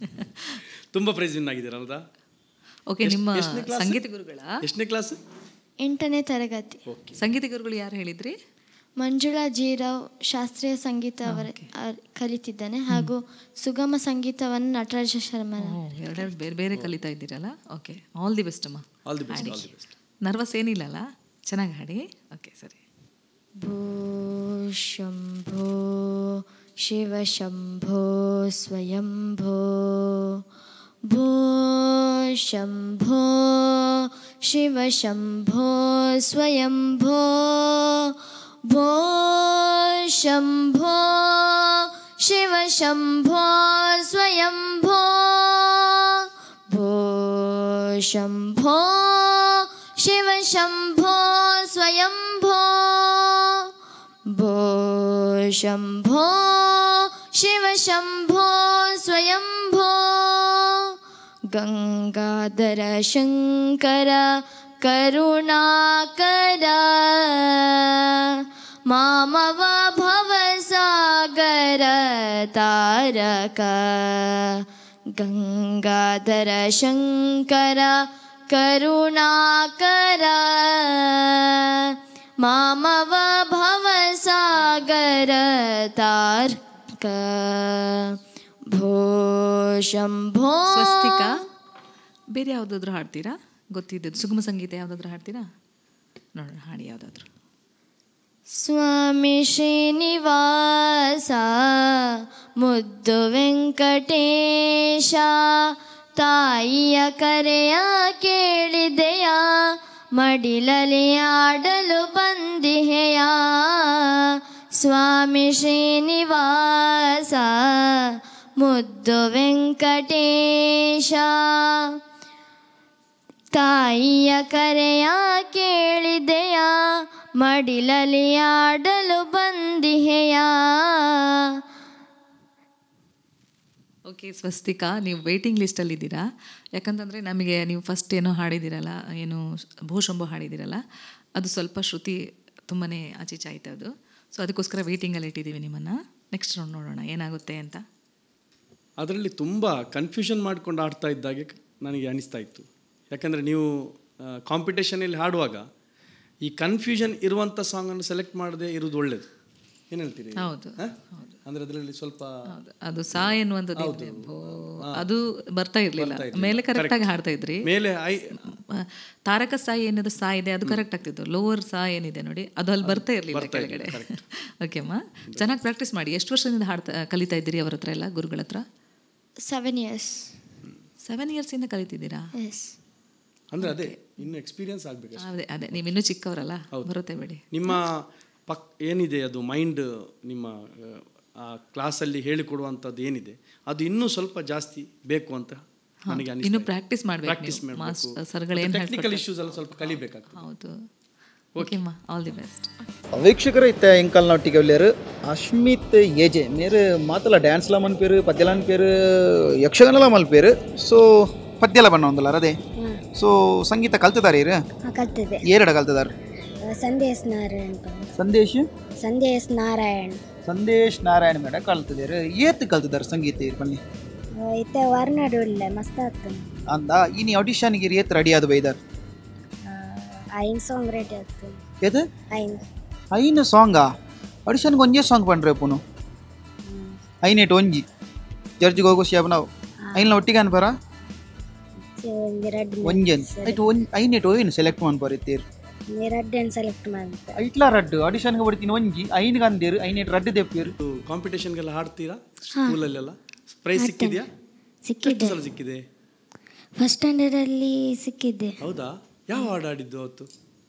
ತುಂಬ ಪ್ರೈಸ್ ವಿನ್ ಆಗಿದ್ದೀರಲ್ದಾ ಓಕೆ ಎಷ್ಟ್- ನಿಮ್ಮ ಎಷ್ಟ್ನೇ class? ಸಂಗೀತ ಗುರುಗಳ ಎಷ್ಟನೇ ಕ್ಲಾಸ್ ಎಂಟನೇ ತರಗತಿ ಸಂಗೀತ ಗುರುಗಳು ಯಾರು ಹೇಳಿದ್ರಿ ಮಂಜುಳಾ ಜೀರಾವ್ ಶಾಸ್ತ್ರೀಯ ಸಂಗೀತ ಅವರ ಅವ್ರ್ ಕಲಿತಿದ್ದಾನೆ ಹಾಗೂ ಸುಗಮ ಸಂಗೀತವನ್ನು ನಟರಾಜ ಶರ್ಮನ ಎರಡೆರಡು ಬೇರೆ ಬೇರೆ ಕಲಿತಾ ಇದ್ದೀರಲ್ಲ ಓಕೆ ಆಲ್ ದಿ ಬೆಸ್ಟ್ ಅಮ್ಮ all the best all the best nervous ಏನಿಲ್ಲಲ್ಲ ಚೆನ್ನಾಗಿ ಹಾಡಿ ಓಕೆ ಸರಿ ಭೋ ಶಂಭೋ ಶಿವ ಶಂಭೋ ಸ್ವಯಂಭೋ ಭೋ ಶಂಭೋ ಶಿವ ಶಂಭೋ ಸ್ವಯಂಭೋ ಭೋ ಶಂಭೋ ಶಿವ ಶಂಭೋ ಸ್ವಯಂಭೋ ಭೋ ಶಂಭೋ ಶಿವ ಶಂಭೋ ಸ್ವಯಂಭೋ ಭೋ ಶಂಭೋ ಶಿವ ಶಂಭೋ ಸ್ವಯಂಭೋ ಗಂಗಾಧರ ಶಂಕರ ಕರುಣಾಕರ ಮಾಮವ ಭವಸಾಗರ ತಾರಕ ಗಂಗಾಧರ ಶಂಕರ ಕರುಣಾಕರ ಮಾಮವ ಭವಸಾಗರ ತಾರ್ಕ ಭೋ ಶಂಭೋ ಸ್ವಸ್ತಿಕ ಬೇರೆ ಯಾವುದಾದ್ರೂ ಹಾಡ್ತೀರಾ ಗೊತ್ತಿದ್ದದ್ದು ಸುಗಮ ಸಂಗೀತ ಯಾವುದಾದ್ರೂ ಹಾಡ್ತೀರಾ ನೋಡೋಣ ಹಾಡಿ ಯಾವುದಾದ್ರೂ ಸ್ವಾಮಿ ಶ್ರೀನಿವಾಸ ಮುದ್ದು ವೆಂಕಟೇಶ ತಾಯಿಯ ಕರೆಯ ಕೇಳಿದೆಯ ಮಡಿಲಲಿ ಆಡಲು ಬಂದಿಹೆಯ ಸ್ವಾಮಿ ಶ್ರೀನಿವಾಸ ಮುದ್ದು ವೆಂಕಟೇಶ ತಾಯಿಯ ಕರೆಯ ಕೇಳಿದೆಯ ಮಡಿಲಲಿ ಆಡಲು ಬಂದಿಹೆಯ ಓಕೆ ಸ್ವಸ್ತಿಕಾ ನೀವು ವೇಟಿಂಗ್ ಲಿಸ್ಟಲ್ಲಿ ಇದ್ದೀರಾ ಯಾಕಂತಂದರೆ ನಮಗೆ ನೀವು ಫಸ್ಟ್ ಏನೋ ಹಾಡಿದ್ದೀರಲ್ಲ ಏನು ಭೂಶಂಭು ಹಾಡಿದ್ದೀರಲ್ಲ ಅದು ಸ್ವಲ್ಪ ಶ್ರುತಿ ತುಂಬಾ ಆಚೀಚೆ ಆಯ್ತು ಅದು ಸೊ ಅದಕ್ಕೋಸ್ಕರ ವೇಟಿಂಗಲ್ಲಿ ಇಟ್ಟಿದ್ದೀವಿ ನಿಮ್ಮನ್ನು ನೆಕ್ಸ್ಟ್ ರೌಂಡ್ ನೋಡೋಣ ಏನಾಗುತ್ತೆ ಅಂತ ಅದರಲ್ಲಿ ತುಂಬ ಕನ್ಫ್ಯೂಷನ್ ಮಾಡ್ಕೊಂಡು ಆಡ್ತಾ ಇದ್ದಾಗೆ ನನಗೆ ಅನಿಸ್ತಾ ಇತ್ತು ಯಾಕಂದರೆ ನೀವು ಕಾಂಪಿಟೇಷನಲ್ಲಿ ಹಾಡುವಾಗ ಈ ಕನ್ಫ್ಯೂಷನ್ ಇರುವಂಥ ಸಾಂಗನ್ನು ಸೆಲೆಕ್ಟ್ ಮಾಡದೆ ಇರೋದು ಒಳ್ಳೇದು ಏನು ಹೇಳ್ತೀರಿ ಹೌದು, ಹ? ಅಂದರೆ ಅದರಲ್ಲಿ ಸ್ವಲ್ಪ ಅದು ಸಾ ಎನ್ನುವಂಥದ್ದು ಹೌದು. ಇದೆ. ಭೋ, ಅದು ಬರ್ತಾ ಇರಲಿಲ್ಲ ಬರ್ತಾ ಇರ್ಲಿಲ್ಲ. ಮೇಲೆ ಕರೆಕ್ಟಾಗಿ Correct. ಹಾಡ್ತಾ ಇದ್ರಿ ಮೇಲೆ ಐ ಆ, ತಾರಕ ಸಾಯಿ ಏನಿದೆ ಸಾ ಇದೆ ಅದು ಕರೆಕ್ಟ್ ಆಗ್ತಿತ್ತು ಲೋವರ್ ಸಾ ಏನಿದೆ ನೋಡಿ ಅದು ಅಲ್ಲಿ ಬರ್ತಾ ಇರಲಿಲ್ಲ ಬರ್ತಾ ಕೆಳಗಡೆ ಇರ್ಲಿಲ್ಲ, ಓಕೆ ಅಮ್ಮ ಚೆನ್ನಾಗಿ ಪ್ರಾಕ್ಟೀಸ್ ಮಾಡಿ ಎಷ್ಟು ವರ್ಷದಿಂದ ಹಾಡ್ತಾ ಕಲಿತಾ ಇದ್ದೀರಿ ಅವ್ರ ಹತ್ರ ಎಲ್ಲ ಗುರುಗಳ ಹತ್ರ ಸೆವೆನ್ ಇಯರ್ಸ್ ಸೆವೆನ್ ಇಯರ್ಸಿಂದ ಕಲಿತಿದ್ದೀರಾ ಎಸ್ ಅಂದರೆ ಅದೇ ಇನ್ನು ಎಕ್ಸ್ಪೀರಿಯನ್ಸ್ ಆಗಬೇಕು ಅದೇ ಅದೇ ನೀವು ಇನ್ನೂ ಚಿಕ್ಕವರಲ್ಲ ಬರುತ್ತೆ ಬಿಡಿ ನಿಮ್ಮ ಪಕ್ ಏನಿದೆ ಅದು ಮೈಂಡ್ ನಿಮ್ಮ ಆ ಕ್ಲಾಸಲ್ಲಿ ಹೇಳಿಕೊಡುವಂಥದ್ದು ಏನಿದೆ ಅದು ಇನ್ನೂ ಸ್ವಲ್ಪ ಜಾಸ್ತಿ ಬೇಕು ಅಂತ ಹಾ, ನನಗೆ ಇನ್ನು practice ಮಾಡ್ಬೇಕು ಪ್ರಾಕ್ಟೀಸ್ ನೀವು. ಮಾಡಬೇಕು ಮಾಸ್ಟರ್ ಸರ್ಗಳು ಏನ್ ಟೆಕ್ನಿಕಲ್ ಹೇಳ್ಕೊಡ್ತಾರೆ? ಇಶ್ಯೂಸ್ ಎಲ್ಲ ಸ್ವಲ್ಪ ಕಲಿಬೇಕಾಗ್ತದೆ ಹೌದು ಓಕೆ ಅಮ್ಮ ಆಲ್ ದಿ ಬೆಸ್ಟ್ వీక్షకులు ఇత్త ఎంకల్ నొట్టికి వెళ్ళారు అష్మిత్ ఏజే మీరు మాతల డ్యాన్స్లా మన పేరు పద్యాలని పేరు యక్షగణలా మన పేరు ಸೊ ಪದ್ಯಲ ಬಣ್ಣ ಒಂದಲ್ಲ ಅದೇ ಸೊ ಸಂಗೀತ ಕಲ್ತಿದ್ದಾರೆ ಇರು ಕಲ್ತಿದೆ ಏರಡ ಕಲ್ತಿದ್ದಾರೆ ಸಂದೇಶ್ ನಾರಾಯಣ್ ಸಂದೇಶ್ ಸಂದೇಶ್ ನಾರಾಯಣ್ ಸಂದೇಶ್ ನಾರಾಯಣ ಮೇಡ ಕಲ್ತಿದ್ದಾರೆ ಏತ್ ಕಲ್ತಿದ್ದಾರೆ ಸಂಗೀತ ಇರ್ ಬನ್ನಿ ಇತ್ತೆ ವರ್ನಾಡು ಇಲ್ಲ ಮಸ್ತ್ ಆಗ್ತದೆ ಅಂದ ಇನಿ ಆಡಿಷನ್ಗೆ ಏತ್ ರೆಡಿ ಆದ ಬೈದಾರ್ ಐನ್ ಸಾಂಗ್ ರೆಡಿ ಆಗ್ತದೆ ಏത് ಐನ್ ಐನು ಸಾಂಗಾ ಆಡಿಷನ್ಗೆ ಒಂಜೇ ಸಾಂಗ್ ಪಂಡ್ರೆ ಪುನು ಐನೇಟ್ ಒಂಜಿ ಜಡ್ಜಿಗೆ ಹೋಗೋ ಶಾಬ್ ನಾವು ಐನ ಒಟ್ಟಿಗೆ ಅನ್ಬಾರ ಒಂದು ರೆಡ್ ಒಂಜನ್ ಐಟ್ ಒಂಜ್ ಐನೇಟ್ ಏನು ಸೆಲೆಕ್ಟ್ ಮಾಡ್ಬಾರ ಇತ್ತೀರ್ ರೆಡ್ ಏನು ಸೆಲೆಕ್ಟ್ ಮಾಡ್ತೆ ಐಟ್ಲಾ ರಡ್ಡು ಆಡಿಷನ್ಗೆ ಬಿಡ್ತೀನಿ ಒಂಜಿ ಐನ್ಗೆ ಅಂದಿರು ಐನೇಟ್ ರಡ್ಡು ತೆಪ್ಪೀರು ಕಾಂಪಿಟೇಷನ್ಗೆಲ್ಲ ಹಾಡ್ತೀರಾ ಸ್ಕೂಲಲ್ಲೆಲ್ಲ ಪ್ರೈಸ್ ಸಿಕ್ಕಿದೆಯಾ ಸಿಕ್ಕಿದೆ ಎಷ್ಟು ಸಲ ಸಿಕ್ಕಿದೆ ಫಸ್ಟ್ ಸ್ಟ್ಯಾಂಡರ್ಡಲ್ಲಿ ಸಿಕ್ಕಿದ್ದೆ ಹೌದಾ ಯಾವ ಹಾಡು ಆಡಿದ್ದು ಅವತ್ತು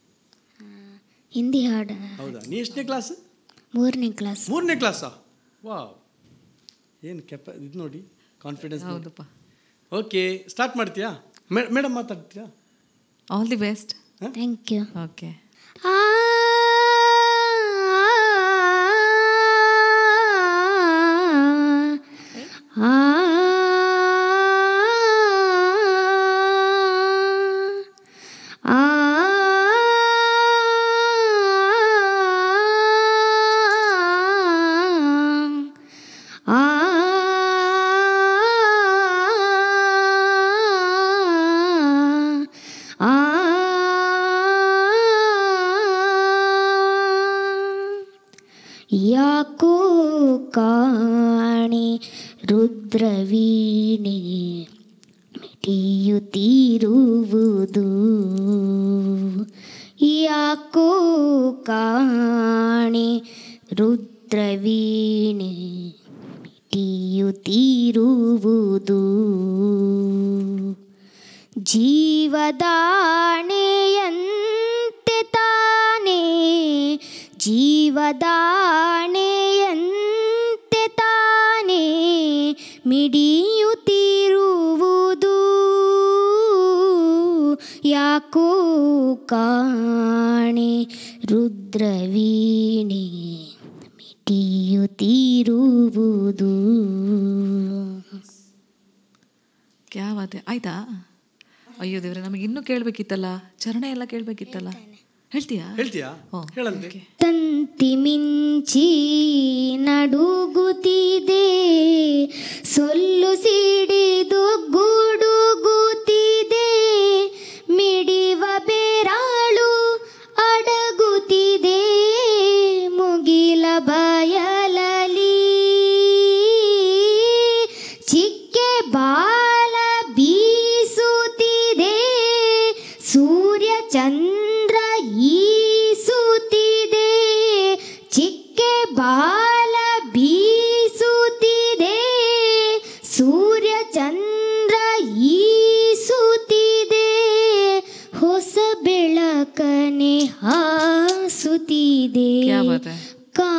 ಹಿಂದಿ ಹಾಡು ಹೌದಾ ನೀ ಎಷ್ಟನೇ ಕ್ಲಾಸ್ ಮೂರನೇ ಕ್ಲಾಸ್ ಮೂರನೇ ಕ್ಲಾಸಾ ವಾವ್ ಏನು ಕೆಪ ಇದು ನೋಡಿ ಕಾನ್ಫಿಡೆನ್ಸ್ ಹೌದಪ್ಪ ಓಕೆ ಸ್ಟಾರ್ಟ್ ಮಾಡ್ತೀಯಾ ಮೇಡಮ್ ಮಾತಾಡ್ತೀಯಾ all the best thank you okay ಆ ಯಾಕೋ ಕಾಣೆ ರುದ್ರವೀಣೆ ಮಿಟಿಯುತ್ತಿರುವುದು ಯಾಕೋ ಕಾಣೆ ರುದ್ರವೀಣೆ ಮಿಟಿಯುತ್ತಿರುವುದು ಜೀವದಾಣೆಯಂತೆ ತಾನೇ ಜೀವದಾಣೆಯಂತೆ ತಾನೇ ಮಿಡಿಯುತ್ತಿರುವುದು ಯಾಕೋ ಕಾಣೆ ರುದ್ರವೀಣೆ ಮಿಟಿಯುತ್ತಿರುವುದು ಕ್ಯಾ ಬಾತೆ ಆಯ್ತಾ ಅಯ್ಯೋ ದೇವ್ರೆ ನಮಗೆ ಇನ್ನೂ ಕೇಳಬೇಕಿತ್ತಲ್ಲ ಚರಣ ಎಲ್ಲ ಕೇಳಬೇಕಿತ್ತಲ್ಲ ಹೇಳ್ತೀಯಾ ಹೇಳ್ತೀಯಾ ಹೇಳಂತೆ ತಂತಿ ಮಿಂಚಿ ನಡುಗುತ್ತಿದೆ ಸೊಲ್ಲು ಸಿಡಿದು ಗುಡುಗುತ್ತಿದೆ ಮಿಡಿವ ಬೇರಾಳು ಅಡಗುತ್ತಿದೆ ಮುಗಿಲ ಬಯಲಲಿ ಚಿಕ್ಕೆ ಬಾಲ ಬೀಸುತ್ತಿದೆ ಸೂರ್ಯ ಚಂದ್ರ ಈಸುತ್ತಿದೆ ಚಿಕ್ಕೆ ಬಾಲ ಬೀಸುತ್ತಿದೆ ಸೂರ್ಯ ಚಂದ್ರ ಈಸುತ್ತಿದೆ ಹೊಸ ಬೆಳಕನೆ ಹಾಸುತ್ತಿದೆ ಕ್ಯಾ ಬಾತ್ ಹೈ?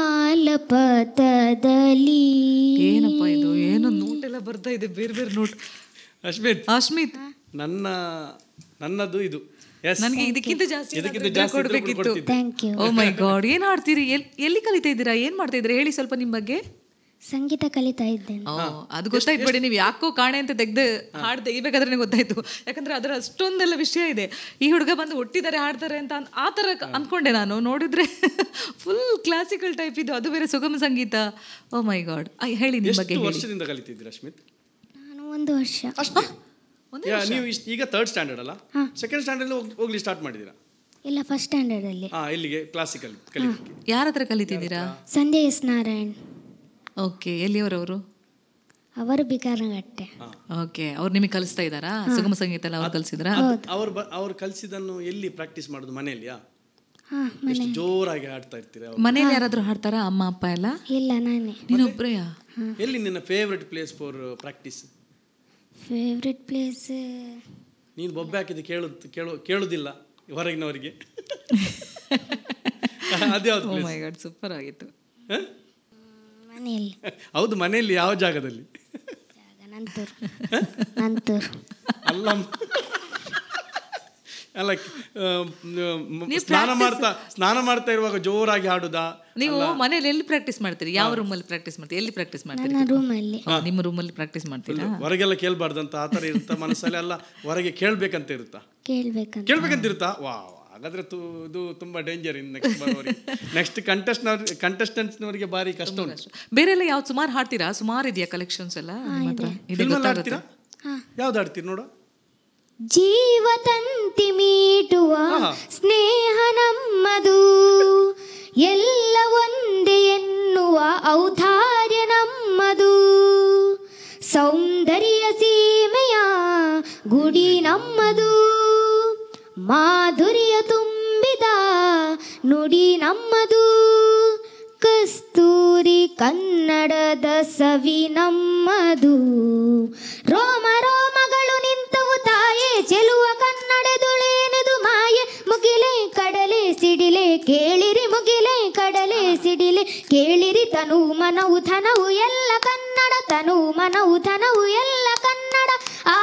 ಕಾಲಪಥದಲ್ಲಿ ಏನಪ್ಪ ಇದು ಏನೋ ನೋಟ್ ಎಲ್ಲ ಬರ್ತಾ ಇದೆ ಬೇರೆ ಬೇರೆ ನೋಟ್ ಅಶ್ಮಿತ್ ಅಶ್ಮಿತ್ ನನ್ನ ನನ್ನದು ಇದು Yes. ನನಗೆ ಇದಕ್ಕಿಂತ ಜಾಸ್ತಿ ಇದಕ್ಕಿಂತ ಏನಾದ್ರೂ ಜಾಸ್ತಿ ಇದ್ರೆ ಕೊಡ್ಬೇಕಿತ್ತು ಕೊಡ್ತಿದ್ದೆ. Thank you oh my god ಏನ್ ಆಡ್ತೀರಿ ಎಲ್- ಎಲ್ಲಿ ಕಲಿತಾ ಇದ್ದೀರಾ ಏನ್ ಮಾಡ್ತಾ ಇದ್ದೀರಾ ಹೇಳಿ ಸ್ವಲ್ಪ ನಿಮ್ ಬಗ್ಗೆ ಸಂಗೀತ ಕಲಿತಾ ಇದ್ದೇನೆ ಓ, ಅದು ಗೊತ್ತಾಯ್ತು ಬಿಡಿ ನೀವು ಯಾಕೋ ಕಾಣೆ ಅಂತ ತೆಗ್ದು ಹಾಡು ತೆಗಿಬೇಕಾದ್ರೆ ಗೊತ್ತಾಯ್ತು ಯಾಕಂದ್ರೆ ಅದರ ಅಷ್ಟೊಂದೆಲ್ಲ ವಿಷಯ ಇದೆ ಈ ಹುಡುಗ ಬಂದು ಒಟ್ಟಿದ್ದಾರೆ ಹಾಡ್ತಾರೆ ಅಂತ ಅನ್- ಆ ಥರ ಕ- ಅನ್ಕೊಂಡೆ ನಾನು ನೋಡಿದ್ರೆ ಫುಲ್ ಕ್ಲಾಸಿಕಲ್ ಟೈಪ್ ಇದು ಅದು ಬೇರೆ ಸುಗಮ ಸಂಗೀತ ಓ ಮೈ ಗಾಡ್ ಹೇಳಿ ನಿಮ್ ಬಗ್ಗೆ ಎಷ್ಟು ಹೇಳಿ ವರ್ಷದಿಂದ ಕಲಿತಿದ್ದೀರಾ ಅಶ್ಮಿತ್ ನಾನು ಒಂದು ವರ್ಷ ಯಾ, ನೀವು ಇಷ್ಟ್- ಈಗ ಥರ್ಡ್ ಸ್ಟ್ಯಾಂಡರ್ಡ್ ಅಲ್ಲ ಸೆಕೆಂಡ್ ಸ್ಟ್ಯಾಂಡರ್ಡ್ ಹೋಗ್ಲಿ ಸ್ಟಾರ್ಟ್ ಮಾಡಿದ್ದೀರಾ ಇಲ್ಲ ಫಸ್ಟ್ ಸ್ಟ್ಯಾಂಡರ್ಡಲ್ಲಿ ಹಾ ಇಲ್ಲಿಗೆ ಕ್ಲಾಸಿಕಲ್ ಕಲಿಲಿಕ್ಕೆ ಯಾರ ಹತ್ರ ಕಲಿತಿದ್ದೀರಾ ಸಂಜಯ್ ಎಸ್ ನಾರಾಯಣ್ ಓಕೆ ಎಲ್ಲಿಯವರವರು ಅವರು ಬಿಕಾರಗಟ್ಟೆ ಓಕೆ ಅವ್ರು ನಿಮಗೆ ಕಲಿಸ್ತಾ ಇದ್ದಾರಾ ಸುಗಮ ಸಂಗೀತ ಎಲ್ಲ ಅವ್ರು ಕಲಿಸಿದ್ರಾ ಅವ್ರು ಬ- ಅವ್ರು ಕಲಿಸಿದನ್ನು ಎಲ್ಲಿ ಪ್ರಾಕ್ಟೀಸ್ ಮಾಡೋದು ಮನೆಯಲ್ಲಿಯಾ ಹಾ ಎಷ್ಟು ಜೋರಾಗಿ ಹಾಡ್ತಾ ಇರ್ತೀರಾ ಮನೇಲಿ ಯಾರಾದ್ರೂ ಹಾಡ್ತಾರಾ ಅಮ್ಮ ಅಪ್ಪ ಎಲ್ಲ ಇಲ್ಲ ನಾನೇ ನೀನೊಬ್ರೆಯಾ ಎಲ್ಲಿ ನಿನ್ನ favourite place for practice favourite place ನೀನು ಬೊಬ್ಬೆ ಹಾಕಿದ್ದು ಕೇಳು ಕೇಳು ಕೇಳುದಿಲ್ಲ ಹೊರಗಿನವರಿಗೆ ಅದ್ಯಾವ್ದು oh place? My god super ಆಗಿತ್ತು ಹ? ಮನೆಯಲ್ಲಿ ಹೌದು ಮನೆಯಲ್ಲಿ ಯಾವ ಜಾಗದಲ್ಲಿ ನಂತೂರು ನಂತೂರು ಅಲ್ಲ ಅಲ್ಲ ಆ, ಮ್, ಸ್ನಾನ ಮಾಡ್ತಾ ಸ್ನಾನ ಮಾಡ್ತಾ ಇರುವಾಗ ಜೋರಾಗಿ ಹಾಡುದಾ ನೀವು ಮನೇಲಿ ಎಲ್ಲಿ ಪ್ರಾಕ್ಟೀಸ್ ಮಾಡ್ತೀರಿ ಯಾವ ರೂಮಲ್ಲಿ ಪ್ರಾಕ್ಟೀಸ್ ಮಾಡ್ತೀರಿ ಎಲ್ಲಿ ಪ್ರಾಕ್ಟೀಸ್ ಮಾಡ್ತೀರಿ ನನ್ನ ರೂಮಲ್ಲಿ ಓ, ನಿಮ್ಮ ರೂಮಲ್ಲಿ ಪ್ರಾಕ್ಟೀಸ್ ಮಾಡ್ತೀರಾ ಹೊರಗೆಲ್ಲ ಕೇಳ್ಬಾರ್ದಂತ ಆ ಥರ ಇರುತ್ತಾ ಮನಸ್ಸಲ್ಲಿ ಅಲ್ಲ ಹೊರಗೆ ಕೇಳ್ಬೇಕಂತ ಇರುತ್ತಾ ಕೇಳ್ಬೇಕಂತ ಕೇಳ್ಬೇಕಂತ ಇರುತ್ತಾ ವಾ ಹಾಗಾದ್ರೆ ತು ಇದು ತುಂಬಾ ಡೇಂಜರ್ ಇನ್ ನೆಕ್ಸ್ಟ್ ಬರೋರಿಗೆ ನೆಕ್ಸ್ಟ್ ಕಂಟೆಸ್ಟ್ನವ್ರ ಕಂಟೆಸ್ಟೆಂಟ್ಸ್ನವರಿಗೆ ಭಾರಿ ಕಷ್ಟ ಉಂಟು ಬೇರೆ ಎಲ್ಲ ಯಾವ್ದು ಸುಮಾರು ಹಾಡ್ತೀರಾ ಸುಮಾರು ಇದೆಯಾ ಕಲೆಕ್ಷನ್ಸ್ ಎಲ್ಲ ನಿಮ್ಮ ಹತ್ರ ಇದೆ ಫಿಲ್ಮ್ ಗೊತ್ತಾಗುತ್ತೆ ಆಡ್ತೀರಾ ಯಾವ್ದು ಆಡ್ತೀರಿ ನೋಡು ಜೀವ ತಂತಿ ಮೀಟುವ ಸ್ನೇಹ ನಮ್ಮದು ಎಲ್ಲ ಒಂದೇ ಎನ್ನುವ ಔದಾರ್ಯ ನಮ್ಮದು ಸೌಂದರ್ಯ ಸೀಮೆಯ ಗುಡಿ ನಮ್ಮದು ಮಾಧುರ್ಯ ತುಂಬಿದ ನುಡಿ ನಮ್ಮದು ಕಸ್ತೂರಿ ಕನ್ನಡದ ಸವಿ ನಮ್ಮದು ರೋಮ ರೋಮಗಳು ನಿಂತವು ತಾಯೇ ಚೆಲುವ ಕನ್ನಡದುಳೇನದು ಮಾಯೆ ಮುಗಿಲೆ ಕಡಲೆ ಸಿಡಿಲೆ ಕೇಳಿರಿ ಮುಗಿಲೆ ಕಡಲೆ ಸಿಡಿಲೆ ಕೇಳಿರಿ ತನು ಮನವು ಧನವು ಎಲ್ಲ ಕನ್ನಡ ತನು ಮನವು ಧನವು ಎಲ್ಲ ಕನ್ನಡ ಆ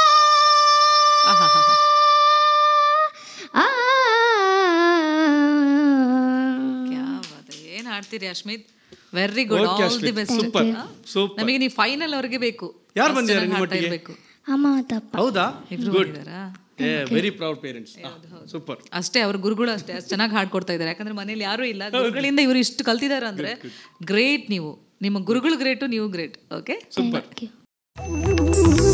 ಆ ಏನ್ ಹಾಡ್ತೀರಿ Ashmit very good Okay, all the ಅಶ್ಮಿತ್. Best Super. Super. ನಮಗೆ ನೀವು ಫೈನಲ್ ಅವ್ರಿಗೆ ಬೇಕು ಯಾರು ಅಷ್ಟ್ ಬಂದಿದ್ದಾರೆ ಚೆನ್ನಾಗ್ ನಿಮ್ಮ ಹಾಡ್ತಾ ಒಟ್ಟಿಗೆ? ಇರ್ಬೇಕು ಅಮ್ಮ ತಪ್ಪ ಹೌದಾ ಇಬ್ರು ಗುಡ್ ಬಂದಿದ್ದಾರಾ? ಏ ವೆರಿ ಪ್ರೌಡ್ ಪೇರೆಂಟ್ಸ್ ಸೂಪರ್ ಅಷ್ಟೇ ಅವ್ರ ಗುರುಗಳು ಅಷ್ಟೇ ಅಷ್ಟು ಚೆನ್ನಾಗಿ ಹಾಡ್ಕೊಡ್ತಾ ಇದ್ದಾರೆ ಯಾಕಂದ್ರೆ ಮನೇಲಿ ಯಾರೂ ಇಲ್ಲ ಗುರುಗಳಿಂದ ಇವರು ಇಷ್ಟು ಕಲ್ತಿದ್ದಾರೆ ಅಂದ್ರೆ ಗ್ರೇಟ್ ನೀವು ನಿಮ್ಮ ಗುರುಗಳು ಗ್ರೇಟು ನೀವು ಗ್ರೇಟ್ ಓಕೆ ಸೂಪರ್